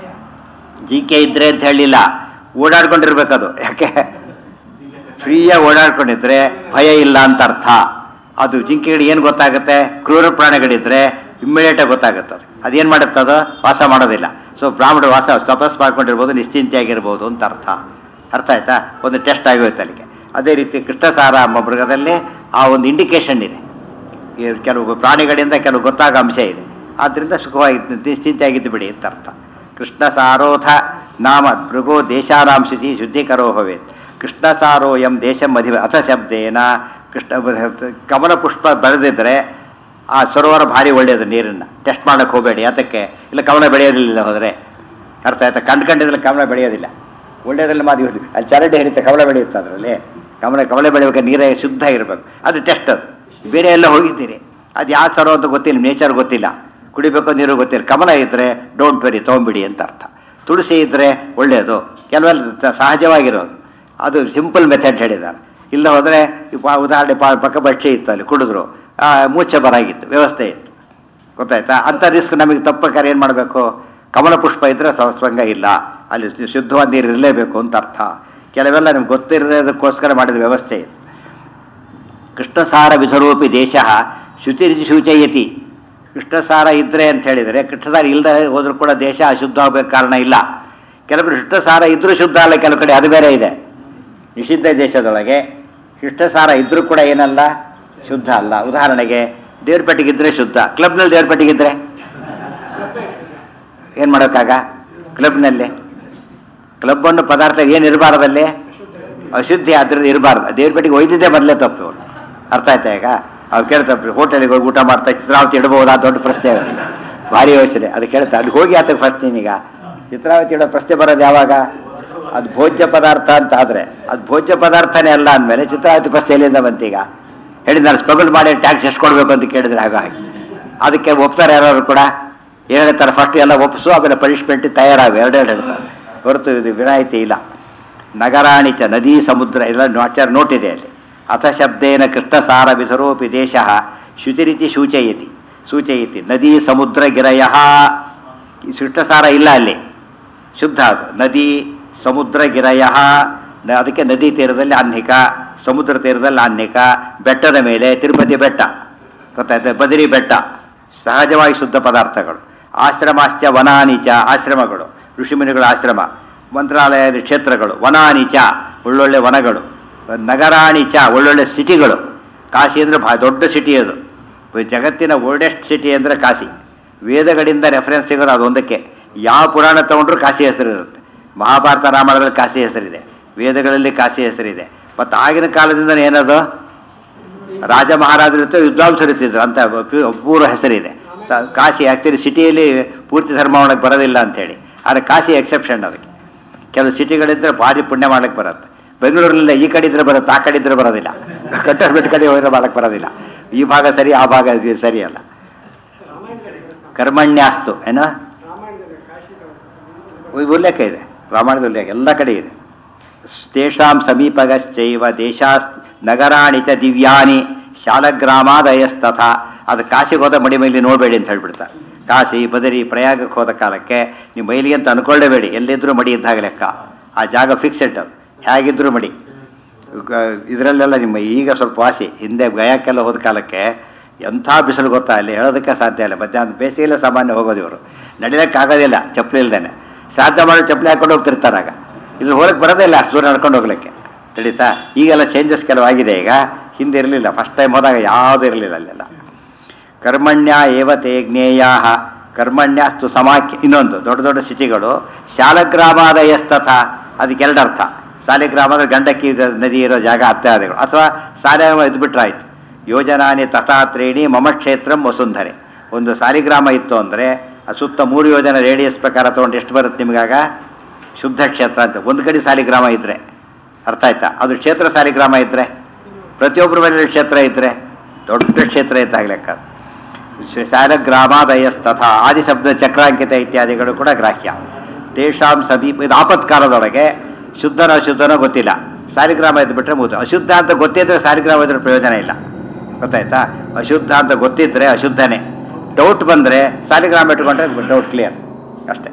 ಜಿಂಕೆ ಇದ್ರೆ ಅಂತ ಹೇಳಿಲ್ಲ ಓಡಾಡ್ಕೊಂಡಿರ್ಬೇಕದು ಯಾಕೆ ಫ್ರೀಯಾಗಿ ಓಡಾಡ್ಕೊಂಡಿದ್ರೆ ಭಯ ಇಲ್ಲ ಅಂತ ಅರ್ಥ ಅದು ಜಿಂಕೆಗಳಿಗೆ ಏನು ಗೊತ್ತಾಗುತ್ತೆ ಕ್ರೂರ ಪ್ರಾಣಿಗಳಿದ್ರೆ ಇಮ್ಮಿಡಿಯೇಟಾಗಿ ಗೊತ್ತಾಗುತ್ತೆ ಅದು ಅದೇನು ಮಾಡುತ್ತೆ ಅದು ವಾಸ ಮಾಡೋದಿಲ್ಲ ಸೊ ಬ್ರಾಹ್ಮಣರು ವಾಸ ತಪಸ್ ಮಾಡ್ಕೊಂಡಿರ್ಬೋದು ನಿಶ್ಚಿಂತೆಯಾಗಿರ್ಬೋದು ಅಂತ ಅರ್ಥ ಅರ್ಥ ಆಯ್ತಾ ಒಂದು ಟೆಸ್ಟ್ ಆಗೋಯ್ತು ಅಲ್ಲಿಗೆ ಅದೇ ರೀತಿ ಕೃಷ್ಣಸಾರ ಎಂಬ ಮೃಗದಲ್ಲಿ ಆ ಒಂದು ಇಂಡಿಕೇಶನ್ ಇದೆ ಈ ಕೆಲವು ಪ್ರಾಣಿಗಳಿಂದ ಕೆಲವು ಗೊತ್ತಾಗೋ ಅಂಶ ಇದೆ ಆದ್ದರಿಂದ ಸುಖವಾಗಿ ನಿಶ್ಚಿಂತೆಯಾಗಿದ್ದು ಬಿಡಿ ಅಂತ ಅರ್ಥ ಕೃಷ್ಣ ಸಾರೋಥ ನಾಮ ಮೃಗೋ ದೇಶಾನಾಂ ಶುಚಿ ಶುದ್ಧೀಕರೋ ಭವೇತ್ ಕೃಷ್ಣ ಸಾರೋ ಎಂ ದೇಶಂ ಅಧಿ ಅಥ ಶಬ್ದೇನ ಕೃಷ್ಣ ಕಮಲ ಪುಷ್ಪ ಬೆಳೆದಿದ್ರೆ ಆ ಸರೋವರ ಭಾರಿ ಒಳ್ಳೆಯದು ನೀರನ್ನು ಟೆಸ್ಟ್ ಮಾಡಕ್ಕೆ ಹೋಗಬೇಡಿ ಯಾತಕ್ಕೆ ಇಲ್ಲ ಕಮಲ ಬೆಳೆಯೋದಿಲ್ಲ ಹೋದರೆ ಅರ್ಥ ಆಯ್ತಾ ಕಂಡ್ಕೊಂಡಿದ್ರೆ ಕಮಲ ಬೆಳೆಯೋದಿಲ್ಲ ಒಳ್ಳೆಯದ್ರಲ್ಲಿ ಮಾದಿ ಅಲ್ಲಿ ಚರಂಡಿ ಹರಿತೆ ಕಮಲ ಬೆಳೆಯುತ್ತೆ ಅದರಲ್ಲಿ ಕಮಲ ಕಮಲ ಬೆಳೆಬೇಕಾದ್ರೆ ನೀರೇ ಶುದ್ಧ ಇರಬೇಕು ಅದು ಟೆಸ್ಟ್ ಅದು ಬೇರೆ ಎಲ್ಲ ಹೋಗಿದ್ದೀರಿ ಅದು ಯಾವ ಸರೋ ಅಂತ ಗೊತ್ತಿಲ್ಲ ನೇಚರ್ ಗೊತ್ತಿಲ್ಲ ಕುಡಿಬೇಕು ನೀರು ಗೊತ್ತಿಲ್ಲ ಕಮಲ ಇದ್ದರೆ ಡೋಂಟ್ ವೆರಿ ತೊಗೊಂಬಿಡಿ ಅಂತ ಅರ್ಥ ತುಳಸಿ ಇದ್ದರೆ ಒಳ್ಳೆಯದು ಕೆಲವೆಲ್ಲ ತ- ಸಹಜವಾಗಿರೋದು ಅದು ಸಿಂಪಲ್ ಮೆಥಡ್ ಹೇಳಿದ್ದಾರೆ ಇಲ್ಲ ಹೋದರೆ ಉದಾಹರಣೆ ಪಾ- ಪಕ್ಕ ಬಚ್ಚೆ ಇತ್ತು ಅಲ್ಲಿ ಕುಡಿದ್ರು ಆ, ಮೂರ್ಛೆ ಬರಾಗಿತ್ತು ವ್ಯವಸ್ಥೆ ಇತ್ತು ಗೊತ್ತಾಯ್ತಾ ಅಂಥ ರಿಸ್ಕ್ ನಮಗೆ ತಪ್ಪಬೇಕಾದ್ರೆ ಏನು ಮಾಡಬೇಕು ಕಮಲ ಪುಷ್ಪ ಇದ್ದರೆ ಸಂಸ್ಪಂಗ ಇಲ್ಲ ಅಲ್ಲಿ ಶು- ಶುದ್ಧವಾದ ನೀರು ಇರಲೇಬೇಕು ಅಂತ ಅರ್ಥ ಕೆಲವೆಲ್ಲ ನಿಮ್ಗೆ ಗೊತ್ತಿರೋದಕ್ಕೋಸ್ಕರ ಮಾಡಿದ ವ್ಯವಸ್ಥೆ ಇದೆ ಕೃಷ್ಣಸಾರ ವಿಧರೂಪಿ ದೇಶ ಶುಚಿರಿಜಿ ಶುಚಯತಿ ಕೃಷ್ಣಸಾರ ಇದ್ರೆ ಅಂತ ಹೇಳಿದರೆ ಕೃಷ್ಣಸಾರ ಇಲ್ಲದೆ ಹೋದ್ರೂ ಕೂಡ ದೇಶ ಅಶುದ್ಧ ಆಗಬೇಕು ಕಾರಣ ಇಲ್ಲ ಕೆಲವು ಕಡೆ ಕೃಷ್ಣಸಾರ ಇದ್ರೂ ಶುದ್ಧ ಅಲ್ಲ ಕೆಲವು ಕಡೆ ಅದು ಬೇರೆ ಇದೆ ನಿಷಿದ್ಧ ದೇಶದೊಳಗೆ ಕೃಷ್ಣಸಾರ ಇದ್ರೂ ಕೂಡ ಏನಲ್ಲ ಶುದ್ಧ ಅಲ್ಲ ಉದಾಹರಣೆಗೆ ದೇವ್ರ ಪೆಟ್ಟಿಗಿದ್ರೆ ಶುದ್ಧ ಕ್ಲಬ್ನಲ್ಲಿ ದೇವ್ರ ಪೆಟ್ಟಿಗಿದ್ರೆ ಏನು ಮಾಡೋಕ್ಕಾಗ ಕ್ಲಬ್ನಲ್ಲಿ ಕ್ಲಬ್ ಅನ್ನೋ ಪದಾರ್ಥ ಏನು ಇರಬಾರ್ದಲ್ಲಿ ಅಶುದ್ಧಿ ಅದ್ರಲ್ಲಿ ಇರಬಾರ್ದು ದೇವ್ರ ಪೆಟ್ಟಿಗೆ ಒಯ್ದಿದ್ದೇ ಮೊದಲೇ ತಪ್ಪು ಇವ್ರು ಅರ್ಥ ಆಯ್ತಾ ಈಗ ಅವ್ರು ಕೇಳ್ತಾರೆ ಹೋಟೆಲಿಗೆ ಹೋಗಿ ಊಟ ಮಾಡ್ತಾ ಚಿತ್ರಾವತಿ ಇಡಬಹುದಾ ದೊಡ್ಡ ಪ್ರಶ್ನೆ ಅವ್ರಿಗೆ. ಭಾರಿ ಯೋಚನೆ ಅದು ಕೇಳ್ತಾರೆ ಅಲ್ಲಿ ಹೋಗಿ ಆತಕ್ಕೆ ಫಸ್ಟ್ ನೀನೀಗ ಚಿತ್ರಾವತಿ ಇಡೋ ಪ್ರಶ್ನೆ ಬರೋದು ಯಾವಾಗ ಅದು ಭೋಜ್ಯ ಪದಾರ್ಥ ಅಂತ ಆದರೆ ಅದು ಭೋಜ್ಯ ಪದಾರ್ಥನೇ ಅಲ್ಲ ಅಂದಮೇಲೆ ಚಿತ್ರಾವತಿ ಪ್ರಶ್ನೆ ಎಲ್ಲಿಂದ ಬಂತೀಗ ಹೇಳಿ ನಾನು ಸ್ಮಗಲ್ ಮಾಡಿ ಟ್ಯಾಕ್ಸ್ ಎಷ್ಟು ಕೊಡಬೇಕು ಅಂತ ಕೇಳಿದ್ರೆ ಆಗ ಹಾಗೆ ಅದಕ್ಕೆ ಒಪ್ತಾರೆ ಯಾರು ಕೂಡ ಏನು ಹೇಳ್ತಾರೆ ಫಸ್ಟ್ ಎಲ್ಲ ಒಪ್ಪಿಸು ಆಮೇಲೆ ಪನಿಷ್ಮೆಂಟ್ ತಯಾರಾಗು ಎರಡೆರಡು ಹೇಳ್ತಾರೆ ಹೊರತು ಇದು ವಿನಾಯಿತಿ ಇಲ್ಲ ನಗರಾಣಿಚ ನದಿ ಸಮುದ್ರ ಎಲ್ಲ ಆಚಾರ ನೋಟಿದೆ ಅಲ್ಲಿ ಅಥ ಶಬ್ದೇನ ಕೃಷ್ಣಸಾರ ವಿಧರೋಪಿ ದೇಶ ಶುಚಿರಿತಿ ಸೂಚಯತಿ ಸೂಚಯತಿ ನದಿ ಸಮುದ್ರ ಗಿರಯ ಕೃಷ್ಣಸಾರ ಇಲ್ಲ ಅಲ್ಲಿ ಶುದ್ಧ ಅದು ನದಿ ಸಮುದ್ರ ಗಿರಯ ನ- ಅದಕ್ಕೆ ನದಿ ತೀರದಲ್ಲಿ ಆನ್ಹಿಕ ಸಮುದ್ರ ತೀರದಲ್ಲಿ ಆನ್ಹಿಕ ಬೆಟ್ಟದ ಮೇಲೆ ತಿರುಪತಿ ಬೆಟ್ಟ ಗೊತ್ತಾಯ್ತು ಬದರಿ ಬೆಟ್ಟ ಸಹಜವಾಗಿ ಶುದ್ಧ ಪದಾರ್ಥಗಳು ಆಶ್ರಮಾಶ್ಚ ವನಾನಿಚ ಆಶ್ರಮಗಳು ಋಷಿಮುನಿಗಳ ಆಶ್ರಮ ಮಂತ್ರಾಲಯದ ಕ್ಷೇತ್ರಗಳು ವನಾನಿಚ ಒಳ್ಳೊಳ್ಳೆ ವನಗಳು ನಗರಾಣಿಚ ಒಳ್ಳೊಳ್ಳೆ ಸಿಟಿಗಳು ಕಾಶಿ ಅಂದರೆ ಭಾಳ ದೊಡ್ಡ ಸಿಟಿ ಅದು ಜಗತ್ತಿನ ಓಲ್ಡೆಸ್ಟ್ ಸಿಟಿ ಅಂದರೆ ಕಾಶಿ ವೇದಗಳಿಂದ ರೆಫರೆನ್ಸ್ ಸಿಗೋದು ಅದೊಂದಕ್ಕೆ ಯಾವ ಪುರಾಣ ತಗೊಂಡ್ರೂ ಕಾಶಿ ಹೆಸರಿರುತ್ತೆ ಮಹಾಭಾರತ ರಾಮಾಯಣದಲ್ಲಿ ಕಾಶಿ ಹೆಸರಿದೆ ವೇದಗಳಲ್ಲಿ ಕಾಶಿ ಹೆಸರಿದೆ ಮತ್ತು ಆಗಿನ ಕಾಲದಿಂದ ಏನದು ರಾಜ ಮಹಾರಾಜರು ಇರ್ತಾರೆ ವಿದ್ವಾಂಸರು ಇರ್ತಿದ್ರು ಅಂತ ಪು- ಪೂರ್ವ ಹೆಸರಿದೆ ಸ- ಕಾಶಿ ಆ್ಯಕ್ಚುಲಿ ಸಿಟಿಯಲ್ಲಿ ಪೂರ್ತಿ ಧರ್ಮ ಒಳಗೆ ಬರೋದಿಲ್ಲ ಅಂತೇಳಿ ಆದರೆ ಕಾಶಿ ಎಕ್ಸೆಪ್ಷನ್ ಅದಕ್ಕೆ ಕೆಲವು ಸಿಟಿಗಳಿದ್ರೆ ಭಾರಿ ಪುಣ್ಯ ಮಾಡಕ್ಕೆ ಬರುತ್ತೆ ಬೆಂಗಳೂರಿನಲ್ಲಿ ಈ ಕಡೆ ಇದ್ರೆ ಬರುತ್ತೆ ಆ ಕಡೆ ಇದ್ರೆ ಬರೋದಿಲ್ಲ ಕಟ್ಟರ್ಬಿಟ್ಟು ಕಡೆ ಹೋದ್ರೆ ಮಾಡಕ್ಕೆ ಬರೋದಿಲ್ಲ ಈ ಭಾಗ ಸರಿ ಆ ಭಾಗ ಇದು ಸರಿ ಅಲ್ಲ ಕರ್ಮಣ್ಯಾಸ್ತು ಏನೋ ಉ- ಉಲ್ಲೇಖ ಇದೆ ರಾಮಾಯಣದ ಉಲ್ಲೇಖ ಎಲ್ಲ ಕಡೆ ಇದೆ ತೇಷಾಂ ಸಮೀಪಗಶ್ಚೈವ ದೇಶಾಸ್ ನಗರಾಣಿ ಚ ದಿವ್ಯಾನಿ ಶಾಲಗ್ರಾಮಾದಯಸ್ತಥ ಅದು ಕಾಶಿಗೆ ಹೋದ ಮಡಿ ಮೈಲಿ ನೋಡಬೇಡಿ ಅಂತ ಹೇಳ್ಬಿಡ್ತಾರೆ ಕಾಶಿ ಬದರಿ ಪ್ರಯಾಗಕ್ಕೆ ಹೋದ ಕಾಲಕ್ಕೆ ನೀವು ಮೈಲಿಗೆ ಅಂತ ಅನ್ಕೊಳ್ಳೇಬೇಡಿ ಎಲ್ಲಿದ್ರೂ ಮಡಿ ಇದ್ದಾಗ ಲೆಕ್ಕ ಆ ಜಾಗ ಫಿಕ್ಸೆಡ್ ಅದು ಹೇಗಿದ್ರೂ ಮಡಿ ಇದರಲ್ಲೆಲ್ಲ ನಿಮ್ಮ ಈಗ ಸ್ವಲ್ಪ ವಾಸಿ ಹಿಂದೆ ಗಯಾಕ್ಕೆಲ್ಲ ಹೋದ ಕಾಲಕ್ಕೆ ಎಂಥ ಬಿಸಿಲು ಗೊತ್ತಾ ಅಲ್ಲಿ ಹೇಳೋದಕ್ಕೆ ಸಾಧ್ಯ ಇಲ್ಲ ಮಧ್ಯಾಹ್ನ ಬೇಸಿಗೆಲ್ಲ ಸಾಮಾನ್ಯ ಹೋಗೋದು ಇವರು ನಡಿಯೋಕ್ಕಾಗೋದಿಲ್ಲ ಚಪ್ಪಲಿ ಇಲ್ದೇನೆ ಶ್ರಾದ್ದ ಮಾಡಿ ಚಪ್ಪಲಿ ಹಾಕೊಂಡು ಹೋಗ್ತಿರ್ತಾರಾಗ ಇಲ್ಲಿ ಹೋಗಕ್ಕೆ ಬರೋದೇ ಇಲ್ಲ ಅಷ್ಟು ದೂರ ನಡ್ಕೊಂಡು ಹೋಗ್ಲಿಕ್ಕೆ ತಿಳಿತಾ ಈಗೆಲ್ಲ ಚೇಂಜಸ್ ಕೆಲವಾಗಿದೆ ಈಗ ಹಿಂದೆ ಇರಲಿಲ್ಲ ಫಸ್ಟ್ ಟೈಮ್ ಹೋದಾಗ ಯಾವುದೂ ಇರಲಿಲ್ಲ ಅಲ್ಲೆಲ್ಲ ಕರ್ಮಣ್ಯ ಏವ ತೇ ಜ್ಞೇಯಾ ಕರ್ಮಣ್ಯಸ್ತು ಸಮಾಖ್ಯ ಇನ್ನೊಂದು ದೊಡ್ಡ ದೊಡ್ಡ ಸಿಟಿಗಳು ಶಾಲಗ್ರಾಮಾದಯಸ್ತಥ ಅದಕ್ಕೆ ಎರಡು ಅರ್ಥ ಶಾಲಿಗ್ರಾಮ ಅಂದ್ರೆ ಗಂಡಕ್ಕಿ ನದಿ ಇರೋ ಜಾಗ ಅತ್ಯಾದಿಗಳು ಅಥವಾ ಸಾಲಿಗ್ರಾಮ ಇದ್ಬಿಟ್ರೆ ಆಯ್ತು ಯೋಜನಾನಿ ತಥಾತ್ರೇಣಿ ಮಮ ಕ್ಷೇತ್ರಂ ವಸುಂಧರೆ ಒಂದು ಸಾಲಿಗ್ರಾಮ ಇತ್ತು ಅಂದರೆ ಸುತ್ತ ಮೂರು ಯೋಜನೆ ರೇಡಿಯಸ್ ಪ್ರಕಾರ ತೊಗೊಂಡು ಎಷ್ಟು ಬರುತ್ತೆ ನಿಮಗಾಗ ಶುದ್ಧ ಕ್ಷೇತ್ರ ಅಂತ ಒಂದು ಕಡೆ ಸಾಲಿಗ್ರಾಮ ಇದ್ರೆ ಅರ್ಥ ಆಯ್ತಾ ಅದು ಕ್ಷೇತ್ರ ಸಾಲಿಗ್ರಾಮ ಇದ್ರೆ ಪ್ರತಿಯೊಬ್ಬರ ಮೇಲೆ ಕ್ಷೇತ್ರ ಇದ್ರೆ ದೊಡ್ಡ ಕ್ಷೇತ್ರ ಇದ್ದಾಗ ಲೆಕ್ಕ ಶಾಲಗ್ರಾಮಾದಯಸ್ತಥ ಆದಿಶಬ್ದ ಚಕ್ರಾಂಕಿತ ಇತ್ಯಾದಿಗಳು ಕೂಡ ಗ್ರಾಹ್ಯ ತೇಷಾಂ ಸಮೀಪ ಇದು ಆಪತ್ಕಾಲದೊಳಗೆ ಶುದ್ಧನೋ ಅಶುದ್ಧನೋ ಗೊತ್ತಿಲ್ಲ ಸಾಲಿಗ್ರಾಮ ಇದ್ಬಿಟ್ರೆ ಮುಗಿದು ಅಶುದ್ಧ ಅಂತ ಗೊತ್ತಿದ್ರೆ ಸಾಲಿಗ್ರಾಮ ಇದ್ರೆ ಪ್ರಯೋಜನ ಇಲ್ಲ ಗೊತ್ತಾಯ್ತಾ ಅಶುದ್ಧ ಅಂತ ಗೊತ್ತಿದ್ರೆ ಅಶುದ್ಧನೇ ಡೌಟ್ ಬಂದರೆ ಸಾಲಿಗ್ರಾಮ ಇಟ್ಕೊಂಡ್ರೆ ಡೌಟ್ ಕ್ಲಿಯರ್ ಅಷ್ಟೇ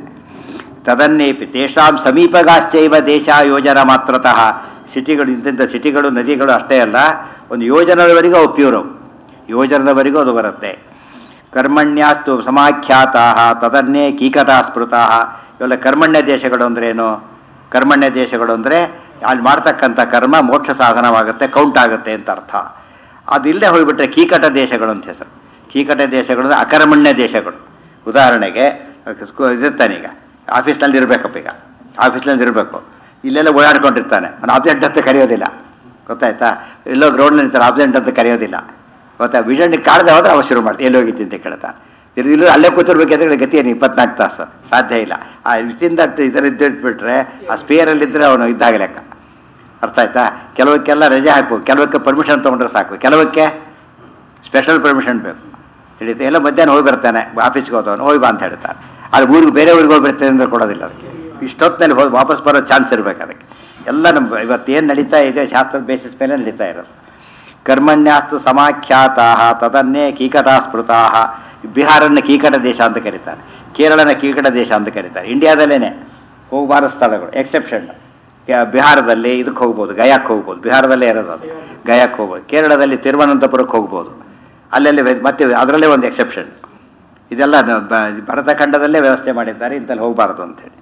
ತದನ್ನೇಪಿ ತೇಷಾಂ ಸಮೀಪಗಾಶ್ಚೈವ ದೇಶ ಯೋಜನ ಮಾತ್ರತಃ ಸಿಟಿಗಳು ಇಂತಿಂಥ ಸಿಟಿಗಳು ನದಿಗಳು ಅಷ್ಟೇ ಅಲ್ಲ ಒಂದು ಯೋಜನದವರೆಗೂ ಅವು ಪ್ಯೂರ್ ಅವು ಯೋಜನದವರೆಗೂ ಅದು ಬರುತ್ತೆ ಕರ್ಮಣ್ಯಾಸ್ತು ಸಮಾಖ್ಯಾತ ತದನ್ನೇ ಕೀಕಟಾ ಸ್ಮೃತ ಇವೆಲ್ಲ ಕರ್ಮಣ್ಯ ದೇಶಗಳು ಅಂದ್ರೆ ಏನು ಕರ್ಮಣ್ಯ ದೇಶಗಳು ಅಂದರೆ ಅಲ್ಲಿ ಮಾಡ್ತಕ್ಕಂಥ ಕರ್ಮ ಮೋಕ್ಷ ಸಾಧನವಾಗುತ್ತೆ ಕೌಂಟ್ ಆಗುತ್ತೆ ಅಂತ ಅರ್ಥ ಅದಿಲ್ಲದೆ ಹೋಗಿಬಿಟ್ರೆ ಕೀಕಟ ದೇಶಗಳು ಅಂತ ಹೆಸರು ಕೀಕಟ ದೇಶಗಳು ಅಂದರೆ ಅಕರ್ಮಣ್ಯ ದೇಶಗಳು ಉದಾಹರಣೆಗೆ ಇದಿರ್ತಾನೆ ಈಗ ಆಫೀಸ್ನಲ್ಲಿ ಇರಬೇಕಪ್ಪ ಈಗ ಆಫೀಸ್ನಲ್ಲಿ ಇರಬೇಕು ಇಲ್ಲೆಲ್ಲ ಓಡಾಡ್ಕೊಂಡಿರ್ತಾನೆ ಅವನು ಅಬ್ಸೆಂಟ್ ಅಂತ ಕರೆಯೋದಿಲ್ಲ ಗೊತ್ತಾಯ್ತಾ ಎಲ್ಲೋ ಗ್ರೌಂಡ್ನಲ್ಲಿ ಇರ್ತಾರೆ ಅಬ್ಸೆಂಟ್ ಅಂತ ಕರೆಯೋದಿಲ್ಲ ಗೊತ್ತಾ ವಿಷನ್ ಕಾಡದೆ ಹೋದ್ರೆ ಅವ ಶುರು ಮಾಡ್ತೀವಿ ಎಲ್ಲಿ ಹೋಗಿತ್ತು ಅಂತ ಕೇಳ್ತಾನೆ ಇದು ಇಲ್ಲೂ ಅಲ್ಲೇ ಕೂತಿರ್ಬೇಕಾದ್ರೆ ಗತಿ ಏನು ಇಪ್ಪತ್ನಾಲ್ಕು ತಾಸು ಸಾಧ್ಯ ಇಲ್ಲ ಆ ವಿತಿನ್ ದಟ್ ಇದರ ಇದ್ದಿಟ್ಬಿಟ್ರೆ ಆ ಸ್ಪೇರಲ್ಲಿದ್ದರೆ ಅವನು ಇದ್ದಾಗ ಲೆಕ್ಕ ಅರ್ಥ ಆಯ್ತಾ ಕೆಲವಕ್ಕೆಲ್ಲ ರಜೆ ಹಾಕು ಕೆಲವಕ್ಕೆ ಪರ್ಮಿಷನ್ ತೊಗೊಂಡ್ರೆ ಸಾಕು ಕೆಲವಕ್ಕೆ ಸ್ಪೆಷಲ್ ಪರ್ಮಿಷನ್ ಬೇಕು ತಿಳಿಯುತ್ತೆ ಎಲ್ಲ ಮಧ್ಯಾಹ್ನ ಹೋಗಿ ಬರ್ತಾನೆ ಆಫೀಸ್ಗೆ ಹೋದವನು ಹೋಗಿ ಬಾ ಅಂತ ಹೇಳ್ತಾನೆ ಅದು ಊರಿಗೆ ಬೇರೆ ಊರಿಗೆ ಹೋಗಿ ಬರ್ತಾನೆ ಅಂದ್ರೆ ಕೊಡೋದಿಲ್ಲ ಅದಕ್ಕೆ ಇಷ್ಟೊತ್ತಿನಲ್ಲಿ ಹೋಗಿ ವಾಪಸ್ ಬರೋ ಚಾನ್ಸ್ ಇರಬೇಕು ಅದಕ್ಕೆ ಎಲ್ಲ ನಮ್ಮ ಇವತ್ತೇನು ನಡೀತಾ ಇದೆ ಶಾಸ್ತ್ರದ ಬೇಸಿಸ್ ಮೇಲೆ ನಡೀತಾ ಇರೋದು ಕರ್ಮಣ್ಯಾಸ್ತು ಸಮಾಖ್ಯಾತಾ ತದನ್ನೇ ಕೀಕಟಾ ಸ್ಮೃತಾ ಬಿಹಾರನ್ನ ಕೀಕಟ ದೇಶ ಅಂತ ಕರೀತಾರೆ ಕೇರಳನ ಕೀಕಟ ದೇಶ ಅಂತ ಕರೀತಾರೆ ಇಂಡಿಯಾದಲ್ಲೇನೆ ಹೋಗಬಾರ ಸ್ಥಳಗಳು ಎಕ್ಸೆಪ್ಷನ್ ಬಿಹಾರದಲ್ಲಿ ಇದಕ್ಕೆ ಹೋಗ್ಬೋದು ಗಯಾಕ್ಕೆ ಹೋಗ್ಬೋದು ಬಿಹಾರದಲ್ಲೇ ಇರೋದು ಅದು ಗಯಾಕ್ಕೆ ಹೋಗ್ಬೋದು ಕೇರಳದಲ್ಲಿ ತಿರುವನಂತಪುರಕ್ಕೆ ಹೋಗ್ಬೋದು ಅಲ್ಲೆಲ್ಲಿ ಮತ್ತೆ ಅದರಲ್ಲೇ ಒಂದು ಎಕ್ಸೆಪ್ಷನ್ ಇದೆಲ್ಲ ಭರತಖಂಡದಲ್ಲೇ ವ್ಯವಸ್ಥೆ ಮಾಡಿದ್ದಾರೆ ಇಂತಲ್ಲಿ ಹೋಗಬಾರದು ಅಂತೇಳಿ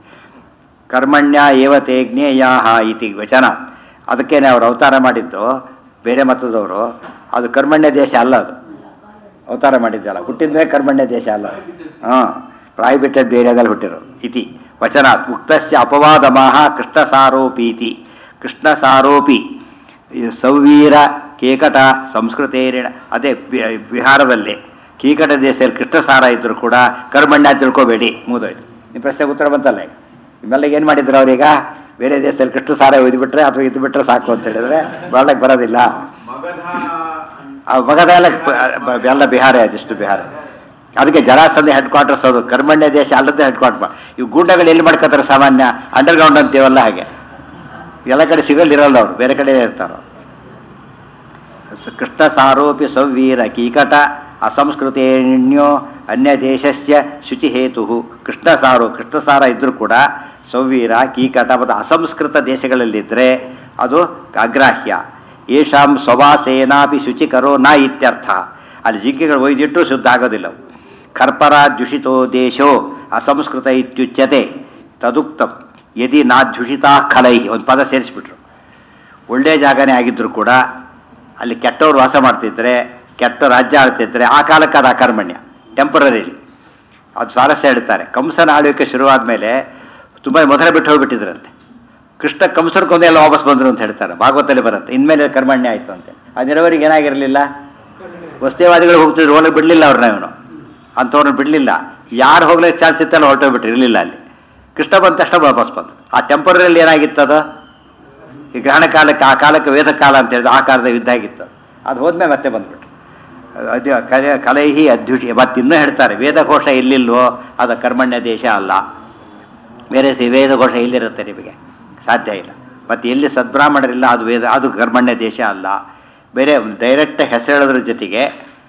ಕರ್ಮಣ್ಯ ಏವ ತೇ ಜ್ಞೇಯ ಇತಿ ವಚನ ಅದಕ್ಕೇನೆ ಅವರು ಅವತಾರ ಮಾಡಿದ್ದು ಬೇರೆ ಮತದವರು ಅದು ಕರ್ಮಣ್ಯ ದೇಶ ಅಲ್ಲ ಅದು ಅವತಾರ ಮಾಡಿದ್ದಲ್ಲ ಹುಟ್ಟಿದ್ರೆ ಕರ್ಮಣ್ಯ ದೇಶ ಅಲ್ಲ ಹಾಂ ಪ್ರಾಯಿಬಿಟೆಡ್ ಏರಿಯಾದಲ್ಲಿ ಹುಟ್ಟಿರೋದು ಇತಿ ವಚನ ಮುಕ್ತಸ್ಯ ಅಪವಾದಮಾಹ ಕೃಷ್ಣ ಸಾರೋಪೀತಿ ಕೃಷ್ಣ ಸಾರೋಪಿ ಸೌವೀರ ಕೇಕಟ ಸಂಸ್ಕೃತೇರಿಣ ಅದೇ ಬಿಹಾರದಲ್ಲಿ ಕೀಕಟ ದೇಶದಲ್ಲಿ ಕೃಷ್ಣ ಸಾರ ಇದ್ರು ಕೂಡ ಕರ್ಮಣ್ಯ ತಿಳ್ಕೊಬೇಡಿ ಮುಗಿದೋಯ್ತು ನಿಮ್ಮ ಪ್ರಶ್ನೆಗೆ ಉತ್ತರ ಬಂತಲ್ಲ ಈಗ ನಿಮ್ಮೆಲ್ಲ ಏನು ಮಾಡಿದ್ರು ಅವ್ರೀಗ ಬೇರೆ ದೇಶದಲ್ಲಿ ಕೃಷ್ಣ ಸಾರ ಒಯ್ದುಬಿಟ್ರೆ ಅಥವಾ ಇದು ಬಿಟ್ರೆ ಸಾಕು ಅಂತ ಹೇಳಿದ್ರೆ ಬಾಳಕ್ಕೆ ಬರೋದಿಲ್ಲ ಮಗಧ ಆ ಮಗಧ ಎಲ್ಲ ಬ- ಎಲ್ಲ ಬಿಹಾರ ಅದಿಷ್ಟು ಬಿಹಾರ ಅದಕ್ಕೆ ಜರಾಸಂಧ ಹೆಡ್ ಕ್ವಾರ್ಟರ್ಸ್ ಅದು ಕರ್ಮಣ್ಯ ದೇಶ ಅಲ್ಲದೆ ಹೆಡ್ ಕ್ವಾರ್ಟರ್ ಇವು ಗೂಂಡಗಳು ಎಲ್ಲಿ ಮಾಡ್ಕೋತಾರೆ ಸಾಮಾನ್ಯ ಅಂಡರ್ಗ್ರೌಂಡ್ ಅಂತೀವಲ್ಲ ಹಾಗೆ ಎಲ್ಲ ಕಡೆ ಸಿಗಲಿರಲ್ಲ ಅವರು ಬೇರೆ ಕಡೆ ಇರ್ತಾರ ಕೃಷ್ಣ ಸಾರೋಪಿ ಸೌವೀರ ಕೀಕಟ ಅಸಂಸ್ಕೃತೇಣ್ಯೋ ಅನ್ಯ ದೇಶಸ್ಯ ಶುಚಿಹೇತು ಕೃಷ್ಣ ಸಾರು ಕೃಷ್ಣ ಸಾರ ಇದ್ರೂ ಕೂಡ ಸೌವೀರ ಕೀಕಟ ಮತ್ತು ಅಸಂಸ್ಕೃತ ದೇಶಗಳಲ್ಲಿದ್ದರೆ ಅದು ಅಗ್ರಾಹ್ಯ ಯೇಷಾಂ ಸ್ವಭಾಸೇನಾಪಿ ಶುಚಿಕರೋ ನ ಇತ್ಯರ್ಥ ಅಲ್ಲಿ ಜಿಂಕೆಗಳು ಒಯ್ದಿಟ್ಟು ಶುದ್ಧ ಆಗೋದಿಲ್ಲ ಅವು ಕರ್ಪರ ದ್ಯುಷಿತೋ ದೇಶೋ ಅಸಂಸ್ಕೃತ ಇತ್ಯುಚ್ಯತೆ ತದುಕ್ತಂ ಯದಿ ನಾಧ್ಯುಷಿತಾ ಖಲೈ ಒಂದು ಪದ ಸೇರಿಸ್ಬಿಟ್ರು ಒಳ್ಳೆ ಜಾಗನೇ ಆಗಿದ್ರು ಕೂಡ ಅಲ್ಲಿ ಕೆಟ್ಟವ್ರು ವಾಸ ಮಾಡ್ತಿದ್ರೆ ಕೆಟ್ಟ ರಾಜ್ಯ ಆಳ್ತಿದ್ರೆ ಆ ಕಾಲಕ್ಕೆ ಅದು ಅಕರ್ಮಣ್ಯ ಟೆಂಪರರಿಲಿ ಅದು ಸ್ವಾರಸ್ಯ ಹೇಳ್ತಾರೆ ಕಂಸನ ಆಳ್ವಿಕೆ ಶುರುವಾದ ಮೇಲೆ ತುಂಬ ಮೊದಲೇ ಬಿಟ್ಟು ಹೋಗ್ಬಿಟ್ಟಿದ್ರಂತೆ ಕೃಷ್ಣ ಕಂಸರ್ಕೊಂದೇ ಎಲ್ಲ ವಾಪಸ್ ಬಂದರು ಅಂತ ಹೇಳ್ತಾರೆ ಭಾಗವತಲ್ಲಿ ಬರುತ್ತೆ ಇನ್ಮೇಲೆ ಕರ್ಮಣ್ಯ ಆಯಿತು ಅಂತ ಆ ನೆರವರಿಗೆ ಏನಾಗಿರಲಿಲ್ಲ ವಸ್ತೇವಾದಿಗಳು ಹೋಗ್ತಿದ್ರು ಹೋಗಲಿಕ್ಕೆ ಬಿಡಲಿಲ್ಲ ಅವ್ರನ್ನ ಇವನು ಅಂಥವ್ರನ್ನ ಬಿಡಲಿಲ್ಲ ಯಾರು ಹೋಗ್ಲಿಕ್ಕೆ ಚಾನ್ಸ್ ಇತ್ತಲ್ಲ ಹೊರಟೋಗ್ಬಿಟ್ರು ಇರಲಿಲ್ಲ ಅಲ್ಲಿ ಕೃಷ್ಣ ಬಂದ ತಕ್ಷಣ ವಾಪಸ್ ಬಂದು ಆ ಟೆಂಪರರಿಯಲ್ಲಿ ಏನಾಗಿತ್ತದು ಈ ಗ್ರಹಣ ಕಾಲಕ್ಕೆ ಆ ಕಾಲಕ್ಕೆ ವೇದ ಕಾಲ ಅಂತ ಹೇಳಿದ್ರು ಆ ಕಾಲದ ಯುದ್ಧ ಆಗಿತ್ತು ಅದು ಹೋದ್ಮೇಲೆ ಮತ್ತೆ ಬಂದ್ಬಿಟ್ರು ಅದು ಕಲೆ ಕಲೈಹಿ ಅಧ್ಯುಷಿ ಮತ್ತೆ ಇನ್ನೂ ಹೇಳ್ತಾರೆ ವೇದಘೋಷ ಎಲ್ಲಿಲ್ವೋ ಅದು ಕರ್ಮಣ್ಯ ದೇಶ ಅಲ್ಲ ಬೇರೆ ಸಿ- ವೇದಘೋಷ ಎಲ್ಲಿರುತ್ತೆ ನಿಮಗೆ ಸಾಧ್ಯ ಇಲ್ಲ ಮತ್ತು ಎಲ್ಲಿ ಸದ್ಬ್ರಾಹ್ಮಣರಿಲ್ಲ ಅದು ವೇದ ಅದು ಕರ್ಮಣ್ಯ ದೇಶ ಅಲ್ಲ ಬೇರೆ ಡೈರೆಕ್ಟ್ ಹೆಸರು ಹೇಳೋದ್ರ ಜೊತೆಗೆ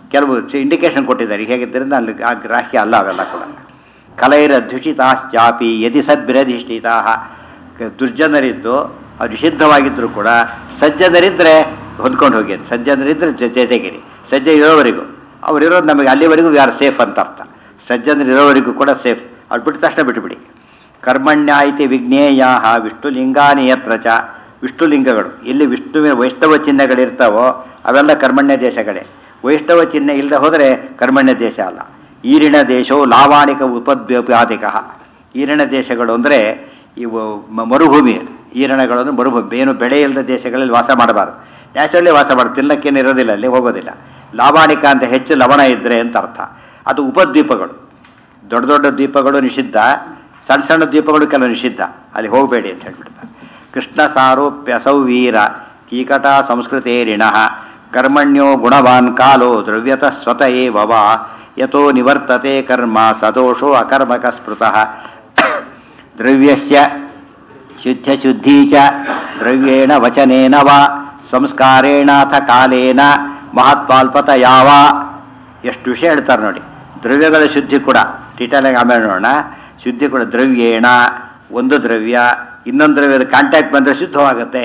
ಕೆಲವು ಇಂಡಿಕೇಶನ್ ಕೊಟ್ಟಿದ್ದಾರೆ ಹೇಗಿದ್ದರಿಂದ ಅಲ್ಲಿ ಆ ಗ್ರಾಹ್ಯ ಅಲ್ಲ ಅವೆಲ್ಲ ಕೂಡ ಕಲೈರಧ್ಯುಷಿತಾಶ್ಚಾಪಿ ಯದಿ ಸದ್ಬಿರಧಿಷ್ಠಿತಾ ದುರ್ಜನರಿದ್ದು ಅವ್ರು ನಿಷಿದ್ಧವಾಗಿದ್ದರೂ ಕೂಡ ಸಜ್ಜನರಿದ್ದರೆ ಹೊಂದ್ಕೊಂಡು ಹೋಗಿ ಅಂತ ಸಜ್ಜನರಿದ್ದರೆ ಜ- ಜೊತೆಗಿರಿ ಸಜ್ಜ ಇರೋವರೆಗೂ ಅವರಿರೋದು ನಮಗೆ ಅಲ್ಲಿವರೆಗೂ ಯಾರು ಸೇಫ್ ಅಂತ ಅರ್ಥ ಸಜ್ಜನರು ಇರೋವರೆಗೂ ಕೂಡ ಸೇಫ್ ಅವ್ರು ಬಿಟ್ಟ ತಕ್ಷಣ ಬಿಟ್ಟುಬಿಡಿ ಕರ್ಮಣ್ಯ ಐತಿ ವಿಜ್ಞೇಯ ವಿಷ್ಣುಲಿಂಗಾನಿ ಯತ್ರ ಚ ವಿಷ್ಣುಲಿಂಗಗಳು ಎಲ್ಲಿ ವಿಷ್ಣುವಿನ ವೈಷ್ಣವ ಚಿಹ್ನೆಗಳಿರ್ತಾವೋ ಅವೆಲ್ಲ ಕರ್ಮಣ್ಯ ದೇಶಗಳೇ ವೈಷ್ಣವ ಚಿಹ್ನೆ ಇಲ್ಲದೆ ಹೋದರೆ ಕರ್ಮಣ್ಯ ದೇಶ ಅಲ್ಲ ಈರಿನ ದೇಶವು ಲಾವಾಣಿಕ ಉಪದ್ವ್ಯಾಧಿಕ ಈರಿನ ದೇಶಗಳು ಅಂದರೆ ಇವು ಮ- ಮರುಭೂಮಿ ಅದು ಈರಣಗಳು ಅಂದರೆ ಮರುಭೂಮಿ ಏನು ಬೆಳೆ ಇಲ್ಲದ ದೇಶಗಳಲ್ಲಿ ವಾಸ ಮಾಡಬಾರ್ದು ನ್ಯಾಚುರಲಿ ವಾಸ ಮಾಡಿ ತಿನ್ನಕ್ಕೇನು ಇರೋದಿಲ್ಲ ಅಲ್ಲಿ ಹೋಗೋದಿಲ್ಲ ಲಾವಾಣಿಕ ಅಂತ ಹೆಚ್ಚು ಲವಣ ಇದ್ದರೆ ಅಂತ ಅರ್ಥ ಅದು ಉಪದ್ವೀಪಗಳು ದೊಡ್ಡ ದೊಡ್ಡ ದ್ವೀಪಗಳು ನಿಷಿದ್ಧ ಸಣ್ಣ ಸಣ್ಣ ದ್ವೀಪಗಳು ಕೆಲವು ನಿಷಿದ್ಧ ಅಲ್ಲಿ ಹೋಗಬೇಡಿ ಅಂತ ಹೇಳ್ಬಿಡ್ತಾರೆ ಕೃಷ್ಣ ಸಾರೂಪ್ಯಸೌ ವೀರ ಕೀಕಟ ಸಂಸ್ಕೃತೇರಿಣ ಕರ್ಮಣ್ಯೋ ಗುಣವಾನ್ ಕಾಲೋ ದ್ರವ್ಯತ ಸ್ವತ ಏವ ಯಥೋ ನಿವರ್ತತೆ ಕರ್ಮ ಸದೋಷೋ ಅಕರ್ಮಕ ಸ್ಮೃತಃ ದ್ರವ್ಯಸ್ಯ ಶುದ್ಧ ಶುದ್ಧಿ ಚ ದ್ರವ್ಯೇಣ ವಚನೇನ ವಾ ಸಂಸ್ಕಾರೇಣಾಥ ಕಾಲೇನ ಮಹತ್ವಾಲ್ಪತ ಯಾವ ಎಷ್ಟು ವಿಷಯ ಹೇಳ್ತಾರೆ ನೋಡಿ ದ್ರವ್ಯಗಳ ಶುದ್ಧಿ ಕೂಡ ಡೀಟೇಲಾಗಿ ಆಮೇಲೆ ನೋಡೋಣ ಶುದ್ಧಿ ಕೂಡ ದ್ರವ್ಯೇಣ ಒಂದು ದ್ರವ್ಯ ಇನ್ನೊಂದು ದ್ರವ್ಯದ ಕಾಂಟ್ಯಾಕ್ಟ್ ಬಂದರೆ ಶುದ್ಧವಾಗುತ್ತೆ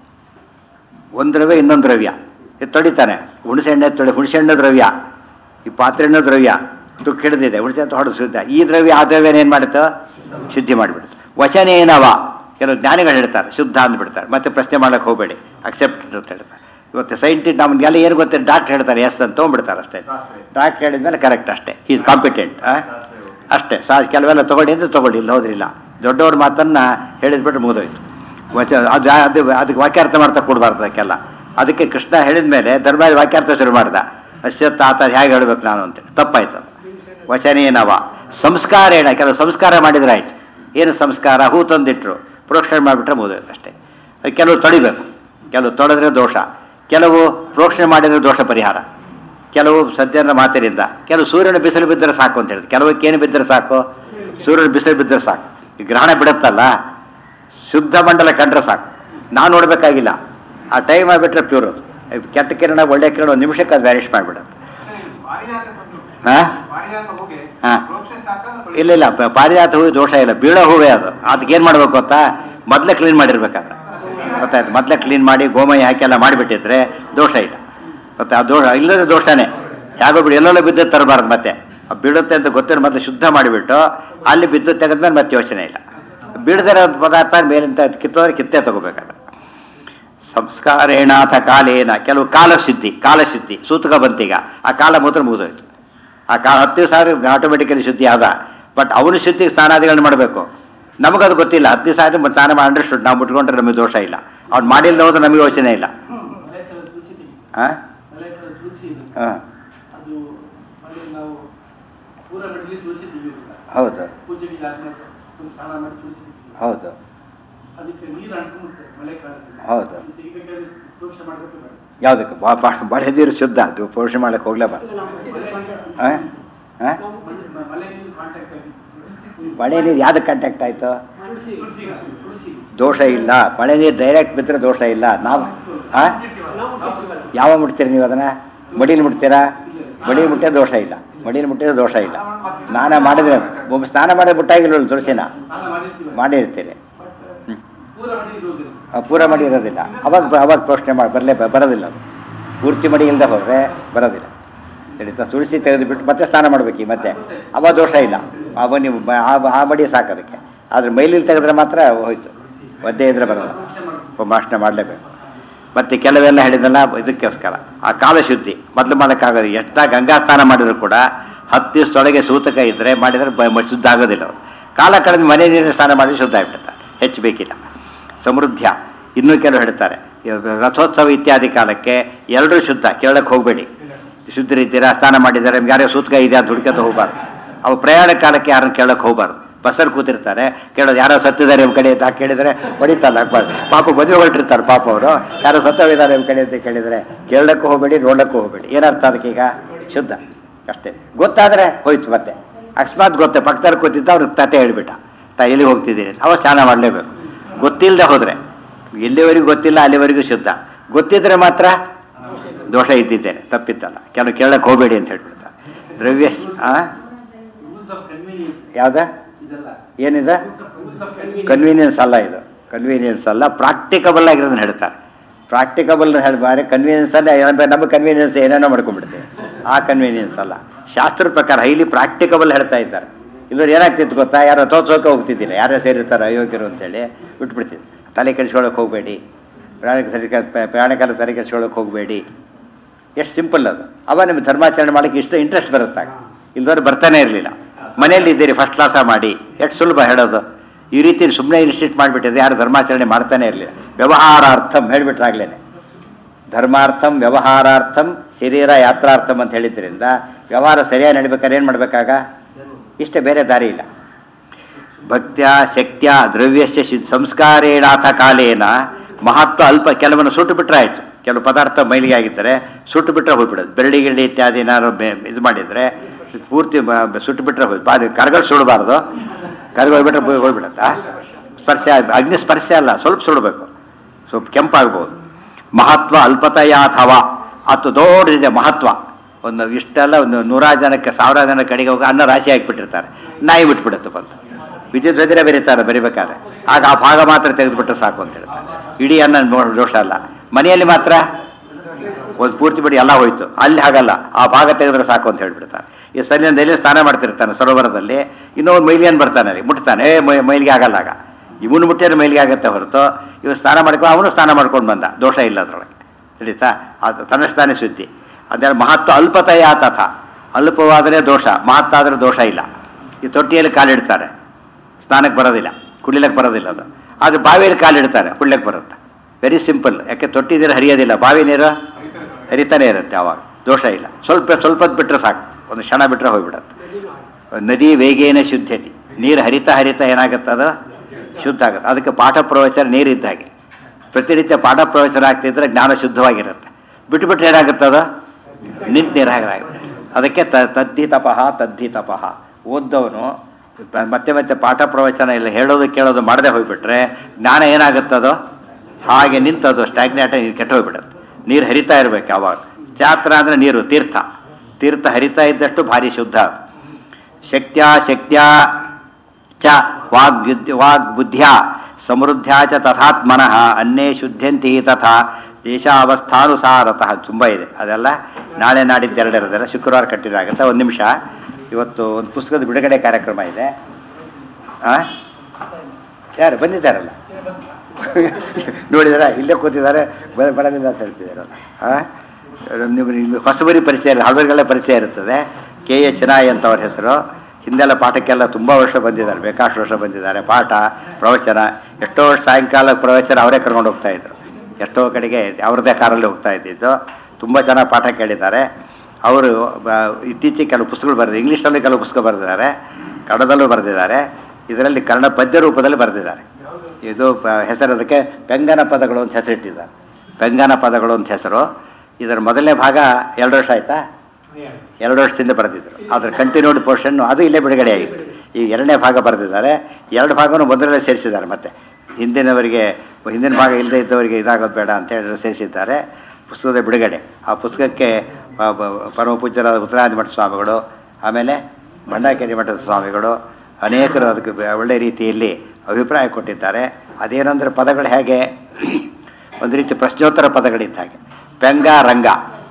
ಒಂದು ದ್ರವ್ಯ ಇನ್ನೊಂದು ದ್ರವ್ಯ ಇದು ತೊಳಿತಾನೆ ಹುಣಸೆಹಣ್ಣೆ ತೊಳಿ ಹುಣಸೆಹಣ್ಣು ದ್ರವ್ಯ ಈ ಪಾತ್ರೆಣ್ಣು ದ್ರವ್ಯ ತುಕ್ಕ ಹಿಡಿದಿದೆ ಹುಣಸೆ ಅಂತ ಹೊಡೆದು ಶುದ್ಧ ಈ ದ್ರವ್ಯ ಆ ದ್ರವ್ಯನ ಏನು ಮಾಡುತ್ತೋ ಶುದ್ಧಿ ಮಾಡಿಬಿಡುತ್ತೆ ವಚನೇನವ ಕೆಲವು ಜ್ಞಾನಿಗಳು ಹೇಳ್ತಾರೆ ಶುದ್ಧ ಅಂದ್ಬಿಡ್ತಾರೆ ಮತ್ತೆ ಪ್ರಶ್ನೆ ಮಾಡಕ್ಕೆ ಹೋಗಬೇಡಿ ಅಕ್ಸೆಪ್ಟ್ ಅಂತ ಹೇಳ್ತಾರೆ ಇವತ್ತು ಸೈಂಟಿಸ್ಟ್ ನಮಗೆಲ್ಲ ಏನು ಗೊತ್ತಿಲ್ಲ ಡಾಕ್ಟರ್ ಹೇಳ್ತಾರೆ ಎಸ್ ಅಂತ ತೊಗೊಂಡ್ಬಿಡ್ತಾರೆ ಅಷ್ಟೇ ಸಾಸಿವೆ. ಡಾಕ್ಟರ್ ಹೇಳಿದ್ಮೇಲೆ ಕರೆಕ್ಟ್ ಅಷ್ಟೇ ಈಸ್ ಕಾಂಪಿಟೆಂಟ್ ಸಾಸಿವೆ ಓಕೆ. ಅಷ್ಟೇ ಸಾ ಕೆಲವೆಲ್ಲ ತಗೊಳ್ಳಿ ಅಂದ್ರೆ ತಗೊಳ್ಳಿ ಇಲ್ಲ ಹೋದ್ರಿಲ್ಲ ದೊಡ್ಡವ್ರ ಮಾತನ್ನ ಹೇಳಿದ್ಬಿಟ್ಟು ಮುಗಿದೋಯ್ತು ವಚ ಅದು ಅದು ಅದಕ್ಕೆ ವಾಕ್ಯಾರ್ಥ ಮಾಡ್ತಾ ಕೊಡಬಾರ್ದು ಅದಕ್ಕೆಲ್ಲ ಅದಕ್ಕೆ ಕೃಷ್ಣ ಹೇಳಿದ ಮೇಲೆ ಧರ್ಮ ವಾಕ್ಯಾರ್ಥ ಶುರು ಮಾಡ್ದ ಅಶ್ವತ್ಥ ಆತ ಹೇಗೆ ಹೇಳ್ಬೇಕು ನಾನು ಅಂತ ತಪ್ಪಾಯ್ತು ಅದು ವಚನೇನವ ಸಂಸ್ಕಾರ ಏನ ಕೆಲವು ಸಂಸ್ಕಾರ ಮಾಡಿದ್ರೆ ಆಯ್ತು ಏನು ಸಂಸ್ಕಾರ ಹೂ ತಂದಿಟ್ರು ಪ್ರೋಕ್ಷಣೆ ಮಾಡಿಬಿಟ್ರೆ ಮುಗಿದೋಯ್ತು ಅಷ್ಟೇ ಅದು ಕೆಲವು ತೊಳಿಬೇಕು ಕೆಲವು ತೊಳೆದ್ರೆ ದೋಷ ಕೆಲವು ಪ್ರೋಕ್ಷಣೆ ಮಾಡಿದ್ರೆ ದೋಷ ಪರಿಹಾರ ಕೆಲವು ಸದ್ಯನ ಮಾತಿನಿಂದ ಕೆಲವು ಸೂರ್ಯನ ಬಿಸಿಲು ಬಿದ್ದರೆ ಸಾಕು ಅಂತ ಹೇಳಿದ್ರು ಕೆಲವಕ್ಕೆ ಏನು ಬಿದ್ದರೆ ಸಾಕು ಸೂರ್ಯನ ಬಿಸಿಲು ಬಿದ್ದರೆ ಸಾಕು ಈ ಗ್ರಹಣ ಬಿಡುತ್ತಲ್ಲ ಶುದ್ಧ ಮಂಡಲ ಕಂಡ್ರೆ ಸಾಕು ನಾವು ನೋಡಬೇಕಾಗಿಲ್ಲ ಆ ಟೈಮ್ ಆಗಿಬಿಟ್ರೆ ಪ್ಯೂರ್ ಅದು ಕೆಟ್ಟ ಕಿರಣ ಒಳ್ಳೆ ಕಿರಣ ಒಂದು ನಿಮಿಷಕ್ಕೆ ಅದು ವ್ಯಾನಿಷ್ ಮಾಡಿಬಿಡುತ್ತೆ ಹಾ? ಹಾ. ಇಲ್ಲ ಇಲ್ಲ ಪ- ಪಾರಿಜಾತ ಹೂವು ದೋಷ ಇಲ್ಲ ಬೀಳೋ ಹೂವೇ ಅದು ಅದಕ್ಕೆ ಏನು ಮಾಡ್ಬೇಕು ಗೊತ್ತಾ ಮೊದಲೇ ಕ್ಲೀನ್ ಮಾಡಿರ್ಬೇಕಾದ್ರೆ ಗೊತ್ತಾಯ್ತು ಮೊದಲೇ ಕ್ಲೀನ್ ಮಾಡಿ ಗೋಮಯ ಹಾಕಿ ಎಲ್ಲ ಮಾಡಿಬಿಟ್ಟಿದ್ರೆ ದೋಷ ಇಲ್ಲ ಮತ್ತೆ ಆ ದೋಷ ಇಲ್ಲದ ದೋಷನೇ ಯಾಕೋ ಬಿಡಿ ಎಲ್ಲೆಲ್ಲೋ ಬಿದ್ದು ತರಬಾರ್ದು ಮತ್ತೆ ಆ ಬೀಳುತ್ತೆ ಅಂತ ಗೊತ್ತಿರೋ ಮೊದಲು ಶುದ್ಧ ಮಾಡಿಬಿಟ್ಟು ಅಲ್ಲಿ ಬಿದ್ದು ತೆಗೆದ್ಮೇಲೆ ಮತ್ತೆ ಯೋಚನೆ ಇಲ್ಲ ಬೀಳದಿರೋ ಪದಾರ್ಥ ಮೇಲಿಂದ ಕಿತ್ತೋದ್ರೆ ಕಿತ್ತೇ ತಗೋಬೇಕಾದ್ರೆ ಸಂಸ್ಕಾರೇಣಾಥ ಕಾಲೇನ ಕೆಲವು ಕಾಲಶುದ್ಧಿ ಕಾಲಶುದ್ಧಿ ಸೂತಕ ಬಂತೀಗ ಆ ಕಾಲ ಮೂತ್ರ ಮುಗಿದೋಯ್ತು ಆ ಕಾಲ ಹತ್ತು ದಿವಸ ಆದ್ರೆ ಆಟೋಮೆಟಿಕಲಿ ಶುದ್ಧಿ ಆದ ಬಟ್ ಅವನು ಶುದ್ಧಿಗೆ ಸ್ನಾನಾದಿಗಳನ್ನ ಮಾಡಬೇಕು ನಮಗದು ಗೊತ್ತಿಲ್ಲ ಹತ್ತು ದಿವಸ ಆದ್ರೆ ಮತ್ತೆ ಸ್ನಾನ ಮಾಡಿ ಅಂಡರ್ಸ್ಟುಡ್ ನಾವು ಮುಟ್ಕೊಂಡ್ರೆ ನಮಗೆ ದೋಷ ಇಲ್ಲ ಅವ್ನು ಮಾಡಿಲ್ಲ ಹೋದ್ರೆ ನಮಗೆ ಯೋಚನೆ ಇಲ್ಲ ಮಳೆ ಕಲರ್ ತುಳಸಿ ತೆಗಿ ಹಾಂ ಮಳೆ ಕಲರ್ ತುಳಸಿ ಇದೆ ಹಾಂ ಅದು ಮಳೆ ನಾವು ಪೂರ ಮಡಲಿ ತುಳಸಿ ತೆಗಿಯೋದಿಲ್ಲ ಹೌದು ಪೂಜೆಗೆ ಆದ್ಮೇಲೆ ಒಂದು ಸ್ನಾನ ಮಾಡಿ ತುಳಸಿ ತೆಗಿತೀವಿ. ಹೌದು ಅದಕ್ಕೆ ನೀರು ಅಂಟ್ಕೊಂಡ್ಬಿಡ್ತದೆ ಮಳೆ ಕಾಲದಲ್ಲಿ ಹೌದು. ಅದು ತೆಗಿಬೇಕಾದ್ರೆ ಪ್ರೋಕ್ಷ ಮಾಡಬೇಕು ಬೇಡ ಯಾವುದಕ್ಕೆ ಬಾ- ಬಾ- ಬಳೆ ನೀರು ಶುದ್ಧ ಅದು ಪೋಷಣೆ ಮಾಡಕ್ಕೆ ಹೋಗ್ಲೇಬಾರ್ದು ಮಳೆ ಹಾಂ ಹಾಂ ಮಳೆ- ಮಳೆ ನೀರು ಕಾಂಟ್ಯಾಕ್ಟ್ ಆಗಿ ಮಳೆ ನೀರು ಯಾವ್ದಕ್ಕೆ ಕಾಂಟ್ಯಾಕ್ಟ್ ಆಯಿತು ತುಳಸಿ ತುಳಸಿ ದೋಷ ಇಲ್ಲ ಮಳೆ ನೀರು ಡೈರೆಕ್ಟ್ ಬಿದ್ದರೆ ದೋಷ ಇಲ್ಲ ನಾವು ಆ ಯಾವ ಮುಟ್ತೀರಿ ನೀವು ಅದನ್ನ ಮಡಿಲಿ ಮುಟ್ತೀರಾ ಮಡಿಲಿ ಮುಟ್ಟೆ ದೋಷ ಇಲ್ಲ ಮಡಿಲಿ ಮುಟ್ಟಿದ್ರೆ ದೋಷ ಇಲ್ಲ ಸ್ನಾನ ಮಾಡಿದ್ರೆ ಒಬ್ಬ ಸ್ನಾನ ಮಾಡಿದ್ರೆ ಮುಟ್ಟಾಗಿಲ್ವಲ್ಲ ತುಳಸಿನ ಸ್ನಾನ ಮಾಡಿಸ್ತೀವಿ ಮಾಡಿರ್ತೀರಿ ಬಟ್ ಪೂರ ಮಡಿ ಇರೋದಿಲ್ಲ ಆ ಪೂರ ಮಡಿ ಇರೋದಿಲ್ಲ ಅವಾಗ ಅವಾಗ ಪ್ರಶ್ನೆ ಮಾಡಿ ಬರಲೇ ಬರೋದಿಲ್ಲ ಅದು ಪೂರ್ತಿ ಮಡಿ ಇಲ್ಲದೆ ಹೋದರೆ ಬರೋದಿಲ್ಲ ತಿಳಿತಾ ತುಳಸಿ ತೆಗೆದುಬಿಟ್ಟು ಮತ್ತೆ ಸ್ನಾನ ಮಾಡ್ಬೇಕು ಈ ಮತ್ತೆ ಅವ ದೋಷ ಇಲ್ಲ ಅವ ನೀವು ಬ- ಆ- ಆ ಮಡಿ ಸಾಕು ಅದಕ್ಕೆ ಆದರೆ ಮೈಲಿಲ್ಲಿ ತೆಗೆದ್ರೆ ಮಾತ್ರ ಹೋಯ್ತು ಒದ್ದೆ ಇದ್ರೆ ಬರಲ್ಲ ಪ್ರೋಕ್ಷ ಮಾಡಬೇಕು ಭಾಷಣ ಮಾಡಲೇಬೇಕು ಮತ್ತೆ ಕೆಲವೆಲ್ಲ ಹೇಳಿದಲ್ಲ ಇದಕ್ಕೋಸ್ಕರ ಆ ಕಾಲಶುದ್ಧಿ ಮೊದಲು ಮಾಡೋಕ್ಕಾಗೋದು ಎಷ್ಟಾ ಗಂಗಾ ಸ್ನಾನ ಮಾಡಿದ್ರು ಕೂಡ ಹತ್ತು ದಿವಸದೊಳಗೆ ಸೂತಕ ಇದ್ದರೆ ಮಾಡಿದರೆ ಬ- ಮ- ಶುದ್ಧ ಆಗೋದಿಲ್ಲ ಅವ್ರು ಕಾಲ ಕಳೆದ ಮನೆ ನೀರಿನ ಸ್ನಾನ ಮಾಡಿ ಶುದ್ಧ ಆಗಿಬಿಡುತ್ತೆ ಹೆಚ್ಚು ಬೇಕಿಲ್ಲ ಸಮೃದ್ಧ ಇನ್ನೂ ಕೆಲವು ಹೇಳ್ತಾರೆ ಇವಾಗ ರಥೋತ್ಸವ ಇತ್ಯಾದಿ ಕಾಲಕ್ಕೆ ಎಲ್ಲರೂ ಶುದ್ಧ ಕೇಳಕ್ಕೆ ಹೋಗಬೇಡಿ ಶುದ್ಧರಿದ್ದೀರಾ ಸ್ನಾನ ಮಾಡಿದ್ದಾರೆ ನಿಮ್ಗೆ ಯಾರೋ ಸೂತಕ ಇದೆ ಅಂತ ಹುಡ್ಕೊಂತ ಹೋಗಬಾರ್ದು ಅವು ಪ್ರಯಾಣ ಕಾಲಕ್ಕೆ ಯಾರನ್ನು ಕೇಳಕ್ಕೆ ಹೋಗಬಾರ್ದು ಬಸ್ಸಲ್ಲಿ ಕೂತಿರ್ತಾರೆ ಕೇಳೋದು ಯಾರೋ ಸತ್ತಿದ್ದಾರೆ ನಿಮ್ಮ ಕಡೆ ಅಂತ ಕೇಳಿದರೆ ಹೊಡಿತಲ್ಲ ಹಾಕ್ಬಾರ್ದು ಪಾಪ ಮದುವೆ ಹೊರಟಿರ್ತಾರೆ ಪಾಪ ಅವರು ಯಾರೋ ಸತ್ತವಿದ್ದಾರೆ ನಿಮ್ಮ ಕಡೆ ಅಂತ ಕೇಳಿದರೆ ಕೇಳಕ್ಕೂ ಹೋಗಬೇಡಿ ನೋಡಕ್ಕೂ ಹೋಗಬೇಡಿ ಏನರ್ಥ ಅದಕ್ಕೆ ಈಗ ಶುದ್ಧ ಅಷ್ಟೇ ಗೊತ್ತಾದರೆ ಹೋಯ್ತು ಮತ್ತೆ ಅಕಸ್ಮಾತ್ ಗೊತ್ತೆ ಪಕ್ಕದಲ್ಲಿ ಕೂತಿದ್ದ ಅವ್ರಿಗೆ ತತೆ ಹೇಳ್ಬಿಟ್ಟ ತಾ ಎಲ್ಲಿ ಹೋಗ್ತಿದ್ದೀರಿ ಅಂತ. ಅವಾಗ ಸ್ನಾನ ಮಾಡಲೇಬೇಕು ಗೊತ್ತಿಲ್ಲದೆ ಹೋದರೆ ಎಲ್ಲಿವರೆಗೂ ಗೊತ್ತಿಲ್ಲ ಅಲ್ಲಿವರೆಗೂ ಶುದ್ಧ ಗೊತ್ತಿದ್ರೆ ಮಾತ್ರ ದೋಷ ಇದ್ದಿದ್ದೇನೆ ತಪ್ಪಿದ್ದಲ್ಲ ಕೆಲವು ಕೇಳಕ್ಕೆ ಹೋಗಬೇಡಿ ಅಂತ ಹೇಳ್ಬಿಡ್ತಾರೆ ದ್ರವ್ಯ ಆ ರೂಲ್ಸ್ ಆಫ್ ಕನ್ವೀನಿಯನ್ಸ್ ಯಾವ್ದ ಇದೆಲ್ಲ ಏನಿದೆ ರೂಲ್ಸ್ ಆಫ್ ಕನ್ವೀನಿಯನ್ಸ್ ಕನ್ವೀನಿಯನ್ಸ್ ಅಲ್ಲ ಇದು ಕನ್ವೀನಿಯನ್ಸ್ ಅಲ್ಲ ಪ್ರಾಕ್ಟಿಕಬಲ್ ಆಗಿರೋದನ್ನ ಹೇಳ್ತಾರೆ ಪ್ರಾಕ್ಟಿಕಬಲ್ ಹೇಳ್ಬಾರೆ ಕನ್ವೀನಿಯನ್ಸ್ ಅಲ್ಲ ಏನಂದ್ರೆ ನಮ್ಮ ಕನ್ವೀನಿಯನ್ಸ್ ಏನೇನೋ ಮಾಡ್ಕೊಂಡ್ಬಿಡ್ತೀವಿ ಆ ಕನ್ವೀನಿಯನ್ಸ್ ಅಲ್ಲ ಶಾಸ್ತ್ರ ಪ್ರಕಾರ ಹೈಲಿ ಪ್ರಾಕ್ಟಿಕಬಲ್ ಹೇಳ್ತಾ ಇದ್ದಾರೆ ಇಲ್ಲದ್ರೆ ಏನಾಗ್ತಿತ್ತು ಗೊತ್ತಾ ಯಾರೋ ತೋರ್ಸೋಕೆ ಹೋಗ್ತಿದ್ದಿಲ್ಲ ಯಾರೋ ಸೇರಿರ್ತಾರೆ ಅಯೋಗ್ಯರು ಅಂತೇಳಿ ಬಿಟ್ಬಿಡ್ತಿದ್ರು ತಲೆ ಕೆಡಿಸ್ಕೊಳಕ್ಕೆ ಹೋಗಬೇಡಿ ಪ್ರಾಣಿಕ ಸರಿ ಪ್ರಾಣಿಕಾಲ ತಲೆ ಕೆಡಿಸ್ಕೊಳಕ್ಕೆ ಹೋಗಬೇಡಿ ಎಷ್ಟು ಸಿಂಪಲ್ ಅದು ಅವ ನಿಮ್ಗೆ ಧರ್ಮಾಚರಣೆ ಮಾಡಲಿಕ್ಕೆ ಇಷ್ಟ ಇಂಟ್ರೆಸ್ಟ್ ಬರುತ್ತಾಗ ಇಲ್ದವ್ರು ಬರ್ತಾನೆ ಇರಲಿಲ್ಲ ಮನೆಯಲ್ಲಿ ಇದ್ದೀರಿ ಫಸ್ಟ್ ಕ್ಲಾಸ ಮಾಡಿ ಎಷ್ಟು ಸುಲಭ ಹೇಳೋದು ಈ ರೀತಿ ಸುಮ್ಮನೆ ಇನ್ಸ್ಟಿಟ್ಯೂಟ್ ಮಾಡಿಬಿಟ್ಟಿದೆ ಯಾರು ಧರ್ಮಾಚರಣೆ ಮಾಡ್ತಾನೆ ಇರಲಿಲ್ಲ ವ್ಯವಹಾರಾರ್ಥಂ ಹೇಳ್ಬಿಟ್ರಾಗ್ಲೇನೆ ಧರ್ಮಾರ್ಥಂ ವ್ಯವಹಾರಾರ್ಥಂ ಶರೀರ ಯಾತ್ರಾರ್ಥಂ ಅಂತ ಹೇಳಿದ್ರಿಂದ ವ್ಯವಹಾರ ಸರಿಯಾಗಿ ನಡಿಬೇಕಾದ್ರೆ ಏನು ಮಾಡಬೇಕಾಗ ಇಷ್ಟೇ ಬೇರೆ ದಾರಿ ಇಲ್ಲ ಭಕ್ತ್ಯ ಶಕ್ತ್ಯ ದ್ರವ್ಯಸ್ಯ ಶು ಸಂಸ್ಕಾರೇಣಾಥ ಕಾಲೇನ ಮಹತ್ವ ಅಲ್ಪ ಕೆಲವನ್ನು ಸುಟ್ಟು ಬಿಟ್ರೆ ಆಯ್ತು ಕೆಲವು ಪದಾರ್ಥ ಮೈಲಿಗೆ ಆಗಿದ್ದರೆ ಸುಟ್ಟು ಬಿಟ್ರೆ ಹೋಗ್ಬಿಡೋದು ಬೆಳ್ಳಿ ಗಿಳ್ಳಿ ಇತ್ಯಾದಿ ಏನಾದ್ರು ಬೆ- ಇದು ಮಾಡಿದರೆ ಪೂರ್ತಿ ಬ- ಬ- ಸುಟ್ಟು ಬಿಟ್ರೆ ಹೋಯ್ತು ಬಾರಿ ಕರಗಳು ಸುಡಬಾರ್ದು ಕರಗಳು ಹೋಗ್ಬಿಟ್ರೆ ಹೋಯ್- ಹೋಗ್ಬಿಡತ್ತಾ ಸ್ಪರ್ಶ ಅಗ್ನಿ ಸ್ಪರ್ಶ ಅಲ್ಲ ಸ್ವಲ್ಪ ಸುಡಬೇಕು ಸ್ವಲ್ಪ ಕೆಂಪಾಗ್ಬೋದು ಮಹತ್ವ ಅಲ್ಪತಯ ಅಥವಾ ಅದು ದೊಡ್ಡದಿದೆ ಮಹತ್ವ ಒಂದು ಇಷ್ಟೆಲ್ಲ ಒಂದು ನೂರಾರು ಜನಕ್ಕೆ ಸಾವಿರ ಜನ ಕಡೆಗೆ ಹೋಗಿ ಅನ್ನ ರಾಶಿ ಹಾಕಿಬಿಟ್ಟಿರ್ತಾರೆ ನಾಯಿ ಬಿಟ್ಬಿಡುತ್ತೆ ಬಂತು ವಿದ್ಯುತ್ ಬೆದಿರೆ ಬರೀತಾರೆ ಬರಿಬೇಕಾದ್ರೆ ಆಗ ಆ ಭಾಗ ಮಾತ್ರ ತೆಗೆದುಬಿಟ್ರೆ ಸಾಕು ಅಂತ ಹೇಳ್ತಾರೆ ಇಡೀ ಅನ್ನ ನೋ- ದೋಷ ಅಲ್ಲ ಮನೆಯಲ್ಲಿ ಮಾತ್ರ ಒಂದು ಪೂರ್ತಿ ಬಿಡಿ ಎಲ್ಲ ಹೋಯ್ತು ಅಲ್ಲಿ ಹಾಗಲ್ಲ ಆ ಭಾಗ ತೆಗೆದ್ರೆ ಸಾಕು ಅಂತ ಹೇಳ್ಬಿಡ್ತಾರೆ ಈ ಸನ್ನಿಧಿಯಲ್ಲಿ ಸ್ನಾನ ಮಾಡ್ತಿರ್ತಾನೆ ಸರೋವರದಲ್ಲಿ ಇನ್ನೊಂದು ಮೈಲಿಯನ್ ಬರ್ತಾನೆ ಅಲ್ಲಿ ಮುಟ್ತಾನೆ ಏ ಮೈ- ಮೈಲಿಗೆ ಆಗಲ್ಲ ಆಗ ಇವನು ಮುಟ್ಟಿದ್ರೆ ಮೈಲಿಗೆ ಆಗುತ್ತೆ ಹೊರತು ಇವ ಸ್ನಾನ ಮಾಡ್ಕೊಂಡು ಅವನು ಸ್ನಾನ ಮಾಡ್ಕೊಂಡು ಬಂದ ದೋಷ ಇಲ್ಲ ಅದರೊಳಗೆ ತಿಳಿತಾ ಅದು ತನ್ನಷ್ಟಾನೆ ಶುದ್ಧಿ ಅದರ ಮಹತ್ವ ಅಲ್ಪತಯ ತಥ ಅಲ್ಪವಾದರೆ ದೋಷ ಮಹತ್ವ ಆದರೆ ದೋಷ ಇಲ್ಲ ಈ ತೊಟ್ಟಿಯಲ್ಲಿ ಕಾಲಿಡ್ತಾರೆ ಸ್ನಾನಕ್ಕೆ ಬರೋದಿಲ್ಲ ಕುಡಿಲಕ್ಕೆ ಬರೋದಿಲ್ಲ ಅದು ಅದು ಬಾವಿಯಲ್ಲಿ ಕಾಲಿಡ್ತಾರೆ ಕುಡ್ಲಕ್ಕೆ ಬರುತ್ತೆ ವೆರಿ ಸಿಂಪಲ್ ಯಾಕೆ ತೊಟ್ಟಿ ನೀರು ಹರಿಯೋದಿಲ್ಲ ಬಾವಿ ನೀರು ಹರಿತಾನೆ ಇರುತ್ತೆ ಅವಾಗ ದೋಷ ಇಲ್ಲ ಸ್ವಲ್ಪ ಸ್ವಲ್ಪ ಹೊತ್ತು ಬಿಟ್ಟರೆ ಸಾಕು ಒಂದು ಕ್ಷಣ ಬಿಟ್ಟರೆ ಹೋಗ್ಬಿಡತ್ತೆ ನದಿ ವೇಗೇನ ಶುದ್ಧತಿ ನೀರು ಹರಿತಾ ಹರಿತಾ ಏನಾಗುತ್ತೆ ಅದು ಶುದ್ಧ ಆಗುತ್ತೆ ಅದಕ್ಕೆ ಪಾಠ ಪ್ರವಚನ ನೀರಿದ್ದ ಹಾಗೆ ಪ್ರತಿನಿತ್ಯ ಪಾಠ ಪ್ರವಚನ ಆಗ್ತಿದ್ರೆ ಜ್ಞಾನ ಶುದ್ಧವಾಗಿರುತ್ತೆ ಬಿಟ್ಟು ಬಿಟ್ಟರೆ ಏನಾಗುತ್ತೆ ಅದು ನಿಂತು ನೀರು ಹಾಗಾಗುತ್ತೆ ಅದಕ್ಕೆ ತ ತದ್ದಿ ತಪಃ ತದ್ದಿ ತಪಃ ಓದ್ದವನು ಮತ್ತೆ ಮತ್ತೆ ಪಾಠ ಪ್ರವಚನ ಇಲ್ಲ ಹೇಳೋದು ಕೇಳೋದು ಮಾಡದೆ ಹೋಗ್ಬಿಟ್ರೆ ಜ್ಞಾನ ಏನಾಗುತ್ತದೋ ಹಾಗೆ ನಿಂತದು ಸ್ಟ್ಯಾಗ್ನೇಟ್ ಕೆಟ್ಟ ಹೋಗ್ಬಿಡುತ್ತೆ ನೀರು ಹರಿತಾ ಇರಬೇಕು ಯಾವಾಗ ಚಾತ್ರ ಅಂದರೆ ನೀರು ತೀರ್ಥ ತೀರ್ಥ ಹರಿತಾ ಇದ್ದಷ್ಟು ಭಾರಿ ಶುದ್ಧ ಅದು ಶಕ್ತ್ಯ ಶಕ್ತ್ಯ ಚ ವಾಗ್ಯುದ್ಧ ವಾಗ್ಬುದ್ಧ್ಯ ಸಮೃದ್ಧ್ಯ ಚ ತಥಾತ್ಮನಃ ಅನ್ನೇ ಶುದ್ಧಂತಿ ತಥಾ ದೇಶಾವಸ್ಥಾನುಸಾರತಃ ತುಂಬ ಇದೆ ಅದೆಲ್ಲ ನಾಳೆ ನಾಡಿದ್ದು ಎರಡು ಇರೋದೆಲ್ಲ ಶುಕ್ರವಾರ ಕಟ್ಟಿರಾಗುತ್ತೆ ಒಂದು ನಿಮಿಷ ಇವತ್ತು ಒಂದು ಪುಸ್ತಕದ ಬಿಡುಗಡೆ ಕಾರ್ಯಕ್ರಮ ಇದೆ ಆ ಯಾರು ಬಂದಿದ್ದಾರಲ್ಲ ನೋಡಿದಾರ ಇಲ್ಲೇ ಕೂತಿದ್ದಾರೆ ಬ- ಬರಲಿಲ್ಲ ಅಂತ ಹೇಳ್ತಿದ್ದಾರಲ್ಲ ಆ ನಿಮ್ಗೆ ನಿಮ್ಗೆ ಹೊಸಬರಿ ಪರಿಚಯ ಇಲ್ಲ ಹಳಬರಿಗೆಲ್ಲ ಪರಿಚಯ ಇರ್ತದೆ ಕೆ ಎ ಚೆನಾಯ್ ಅಂತ ಅವ್ರ ಹೆಸರು ಹಿಂದೆಲ್ಲ ಪಾಠಕ್ಕೆಲ್ಲ ತುಂಬ ವರ್ಷ ಬಂದಿದ್ದಾರೆ ಬೇಕಾಷ್ಟು ವರ್ಷ ಬಂದಿದ್ದಾರೆ ಪಾಠ ಪ್ರವಚನ ಎಷ್ಟೋ ವರ್ಷ ಸಾಯಂಕಾಲ ಪ್ರವಚನ ಅವರೇ ಕರ್ಕೊಂಡು ಹೋಗ್ತಾ ಇದ್ರು ಎಷ್ಟೋ ಕಡೆಗೆ ಅವ್ರದ್ದೇ ಕಾರಲ್ಲಿ ಹೋಗ್ತಾ ಇದ್ದಿದ್ದು ತುಂಬ ಚೆನ್ನಾಗಿ ಪಾಠ ಕೇಳಿದ್ದಾರೆ ಅವರು ಬ- ಇತ್ತೀಚೆಗೆ ಕೆಲವು ಪುಸ್ತಕಗಳು ಬರೆದಿದ್ದಾರೆ ಇಂಗ್ಲೀಷಲ್ಲಿ ಕೆಲವು ಪುಸ್ತಕ ಬರೆದಿದ್ದಾರೆ ಕನ್ನಡದಲ್ಲೂ ಬರೆದಿದ್ದಾರೆ ಇದರಲ್ಲಿ ಕನ್ನಡ ಪದ್ಯ ರೂಪದಲ್ಲಿ ಬರೆದಿದ್ದಾರೆ ಇದು ಪ- ಹೆಸರು ಅದಕ್ಕೆ ಪೆಂಗನ ಪದಗಳು ಅಂತ ಹೆಸರಿಟ್ಟಿದ್ದಾರೆ ಪೆಂಗನ ಪದಗಳು ಅಂತ ಹೆಸರು ಇದರ ಮೊದಲನೇ ಭಾಗ ಎರಡು ವರ್ಷ ಆಯ್ತಾ ಎರಡು ವರ್ಷದಿಂದ ಬರೆದಿದ್ರು ಅದ್ರ ಕಂಟಿನ್ಯೂಡ್ ಪೋರ್ಷನ್ ಅದು ಇಲ್ಲೇ ಬಿಡುಗಡೆ ಆಗಿತ್ತು ಈ ಎರಡನೇ ಭಾಗ ಬರೆದಿದ್ದಾರೆ ಎರಡು ಭಾಗನೂ ಮೊದಲೇ ಸೇರಿಸಿದ್ದಾರೆ ಮತ್ತೆ ಹಿಂದಿನವರಿಗೆ ಹಿಂದಿನ ಭಾಗ ಇಲ್ಲದೆ ಇದ್ದವರಿಗೆ ಇದಾಗೋದು ಬೇಡ ಅಂತ ಹೇಳಿ ಸೇರಿಸಿದ್ದಾರೆ ಪುಸ್ತಕದ ಬಿಡುಗಡೆ ಆ ಪುಸ್ತಕಕ್ಕೆ ಪ- ಪ- ಪರಮ ಪೂಜ್ಯರಾದ ಉತ್ತರಾದಿಮಠ ಸ್ವಾಮಿಗಳು ಆಮೇಲೆ ಭಂಡಾಕೇರಿ ಮಠದ ಸ್ವಾಮಿಗಳು ಅನೇಕರು ಅದಕ್ಕೆ ಬ- ಒಳ್ಳೆ ರೀತಿಯಲ್ಲಿ ಅಭಿಪ್ರಾಯ ಕೊಟ್ಟಿದ್ದಾರೆ ಅದೇನೆಂದರೆ ಪದಗಳು ಹೇಗೆ ಒಂದು ರೀತಿ ಪ್ರಶ್ನೋತ್ತರ ಪದಗಳಿದ್ದ ಹಾಗೆ ಪೆಂಗ ರಂಗ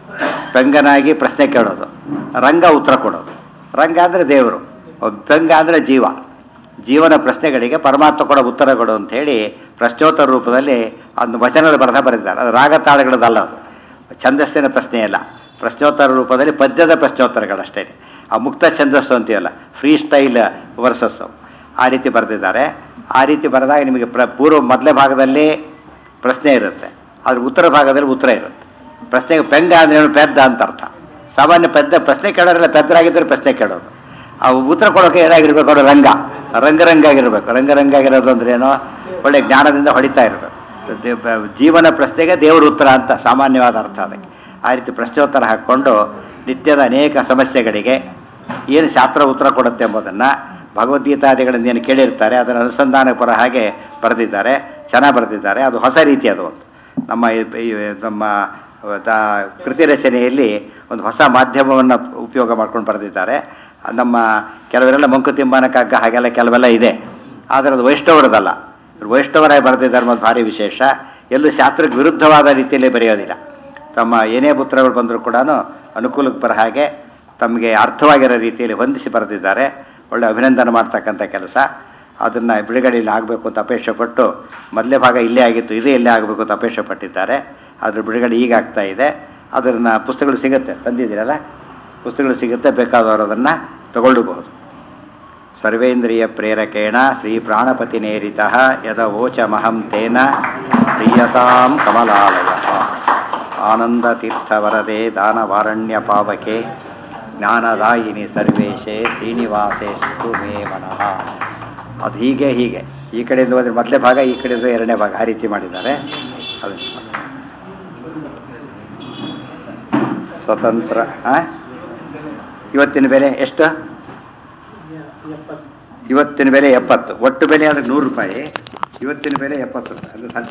ಪೆಂಗನಾಗಿ ಪ್ರಶ್ನೆ ಕೇಳೋದು ರಂಗ ಉತ್ತರ ಕೊಡೋದು ರಂಗ ಅಂದರೆ ದೇವರು ಪೆಂಗ ಅಂದರೆ ಜೀವ ಜೀವನ ಪ್ರಶ್ನೆಗಳಿಗೆ ಪರಮಾತ್ಮ ಕೊಡೋ ಉತ್ತರಗಳು ಅಂತ ಹೇಳಿ ಪ್ರಶ್ನೋತ್ತರ ರೂಪದಲ್ಲಿ ಒಂದು ವಚನಗಳು ಬರೆದ ಬರೆದಿದ್ದಾರೆ ಅದು ರಾಗ ತಾಳಗಳದಲ್ಲ ಅದು ಛಂದಸ್ಸಿನ ಪ್ರಶ್ನೆ ಅಲ್ಲ ಪ್ರಶ್ನೋತ್ತರ ರೂಪದಲ್ಲಿ ಪದ್ಯದ ಪ್ರಶ್ನೋತ್ತರಗಳಷ್ಟೇ ಆ ಮುಕ್ತ ಛಂದಸ್ಸು ಅಂತೀವಲ್ಲ ಫ್ರೀ ಸ್ಟೈಲ್ ವರ್ಸಸ್ ಆ ರೀತಿ ಬರೆದಿದ್ದಾರೆ ಆ ರೀತಿ ಬರೆದಾಗ ನಿಮಗೆ ಪ್ರ ಪೂರ್ವ ಮೊದಲೇ ಭಾಗದಲ್ಲಿ ಪ್ರಶ್ನೆ ಇರುತ್ತೆ ಅದ್ರ ಉತ್ತರ ಭಾಗದಲ್ಲಿ ಉತ್ತರ ಇರುತ್ತೆ ಪ್ರಶ್ನೆಗೆ ಪೆಂಗ ಅಂದ್ರೆ ಏನು ಪೆದ್ದ ಅಂತ ಅರ್ಥ ಸಾಮಾನ್ಯ ಪೆದ್ದ ಪ್ರಶ್ನೆ ಕೇಳೋರೆಲ್ಲ ಪೆದ್ದರಾಗಿದ್ದರೆ ಪ್ರಶ್ನೆ ಕೇಳೋದು ಆ ಉತ್ತರ ಕೊಡೋಕೆ ಏನಾಗಿರ್ಬೇಕು ಅವರು ರಂಗ ರಂಗರಂಗ ಆಗಿರ್ಬೇಕು ರಂಗರಂಗ ಆಗಿರೋದು ಅಂದ್ರೆ ಏನೋ ಒಳ್ಳೆ ಜ್ಞಾನದಿಂದ ಹೊಡಿತಾ ಇರಬೇಕು ದೇ- ಬ- ಜೀವನ ಪ್ರಶ್ನೆಗೆ ದೇವರ ಉತ್ತರ ಅಂತ ಸಾಮಾನ್ಯವಾದ ಅರ್ಥ ಅದಕ್ಕೆ ಆ ರೀತಿ ಪ್ರಶ್ನೋತ್ತರ ಹಾಕ್ಕೊಂಡು ನಿತ್ಯದ ಅನೇಕ ಸಮಸ್ಯೆಗಳಿಗೆ ಏನು ಶಾಸ್ತ್ರ ಉತ್ತರ ಕೊಡುತ್ತೆ ಎಂಬುದನ್ನು ಭಗವದ್ಗೀತಾದಿಗಳನ್ನು ಏನು ಕೇಳಿರ್ತಾರೆ ಅದರ ಅನುಸಂಧಾನ ಪರ ಹಾಗೆ ಬರೆದಿದ್ದಾರೆ ಚೆನ್ನಾಗಿ ಬರೆದಿದ್ದಾರೆ ಅದು ಹೊಸ ರೀತಿ ಅದು ಒಂದು ನಮ್ಮ ಈ- ಈ ನಮ್ಮ ದ- ಕೃತಿ ರಚನೆಯಲ್ಲಿ ಒಂದು ಹೊಸ ಮಾಧ್ಯಮವನ್ನು ಉಪಯೋಗ ಮಾಡ್ಕೊಂಡು ಬರೆದಿದ್ದಾರೆ ನಮ್ಮ ಕೆಲವರೆಲ್ಲ ಮಂಕುತಿಮ್ಮನ ಕಗ್ಗ ಹಾಗೆಲ್ಲ ಕೆಲವೆಲ್ಲ ಇದೆ ಆದರೆ ಅದು ವೈಷ್ಣವರದಲ್ಲ ಇವ್ರು ವೈಷ್ಣವರಾಗಿ ಬರೆದಿದ್ದಾರೆ ಮತ್ತು ಭಾರಿ ವಿಶೇಷ ಎಲ್ಲೂ ಶಾಸ್ತ್ರಕ್ಕೆ ವಿರುದ್ಧವಾದ ರೀತಿಯಲ್ಲಿ ಬರೆಯೋದಿಲ್ಲ ತಮ್ಮ ಏನೇ ಪುತ್ರಗಳು ಬಂದರೂ ಕೂಡ ಅನುಕೂಲಕ್ಕೆ ಬರ ಹಾಗೆ ತಮಗೆ ಅರ್ಥವಾಗಿರೋ ರೀತಿಯಲ್ಲಿ ಹೊಂದಿಸಿ ಬರೆದಿದ್ದಾರೆ ಒಳ್ಳೆ ಅಭಿನಂದನೆ ಮಾಡ್ತಕ್ಕಂಥ ಕೆಲಸ ಅದನ್ನು ಬಿಡುಗಡೆಯಲ್ಲಿ ಆಗಬೇಕು ಅಂತ ಅಪೇಕ್ಷೆ ಪಟ್ಟು ಮೊದಲೇ ಭಾಗ ಇಲ್ಲೇ ಆಗಿತ್ತು ಇದು ಇಲ್ಲೇ ಆಗಬೇಕು ಅಂತ ಅಪೇಕ್ಷೆ ಪಟ್ಟಿದ್ದಾರೆ ಅದ್ರ ಬಿಡುಗಡೆ ಈಗ ಆಗ್ತಾ ಇದೆ ಅದನ್ನು ಪುಸ್ತಕಗಳು ಸಿಗುತ್ತೆ ತಂದಿದ್ದೀರಲ್ಲ ಪುಸ್ತಕಗಳು ಸಿಗುತ್ತೆ ಬೇಕಾದವರು ಅದನ್ನು ತಗೊಳ್ಳಬಹುದು ಸರ್ವೇಂದ್ರಿಯ ಪ್ರೇರಕೇಣ ಶ್ರೀ ಪ್ರಾಣಪತಿ ನೇರಿತ ಯದ ವೋಚಮಹಂ ತೇನ ಪ್ರಿಯತಾಂ ಕಮಲಾಲಯ ಆನಂದತೀರ್ಥವರದೆ ದಾನವಾರಣ್ಯ ಪಾವಕೆ ಜ್ಞಾನದಾಯಿನಿ ಸರ್ವೇಶೇ ಶ್ರೀನಿವಾಸೇ ಸ್ತು ಮೇ ಮನಃ ಅದು ಹೀಗೆ ಹೀಗೆ ಈ ಕಡೆಯಿಂದ ಹೋದ್ರೆ ಮೊದಲೇ ಭಾಗ ಈ ಕಡೆಯಿಂದ ಎರಡನೇ ಭಾಗ ಆ ರೀತಿ ಮಾಡಿದ್ದಾರೆ ಅದು ಸ್ವತಂತ್ರ ಆ? ಇವತ್ತಿನ ಬೆಲೆ ಎಷ್ಟು ಇವತ್ತಿನ ಬೆಲೆ ಎಪ್ಪತ್ತು ಒಟ್ಟು ಬೆಲೆ ಆದರೆ ನೂರು ರೂಪಾಯಿ ಇವತ್ತಿನ ಬೆಲೆ ಎಪ್ಪತ್ತು ರೂಪಾಯಿ ಅದು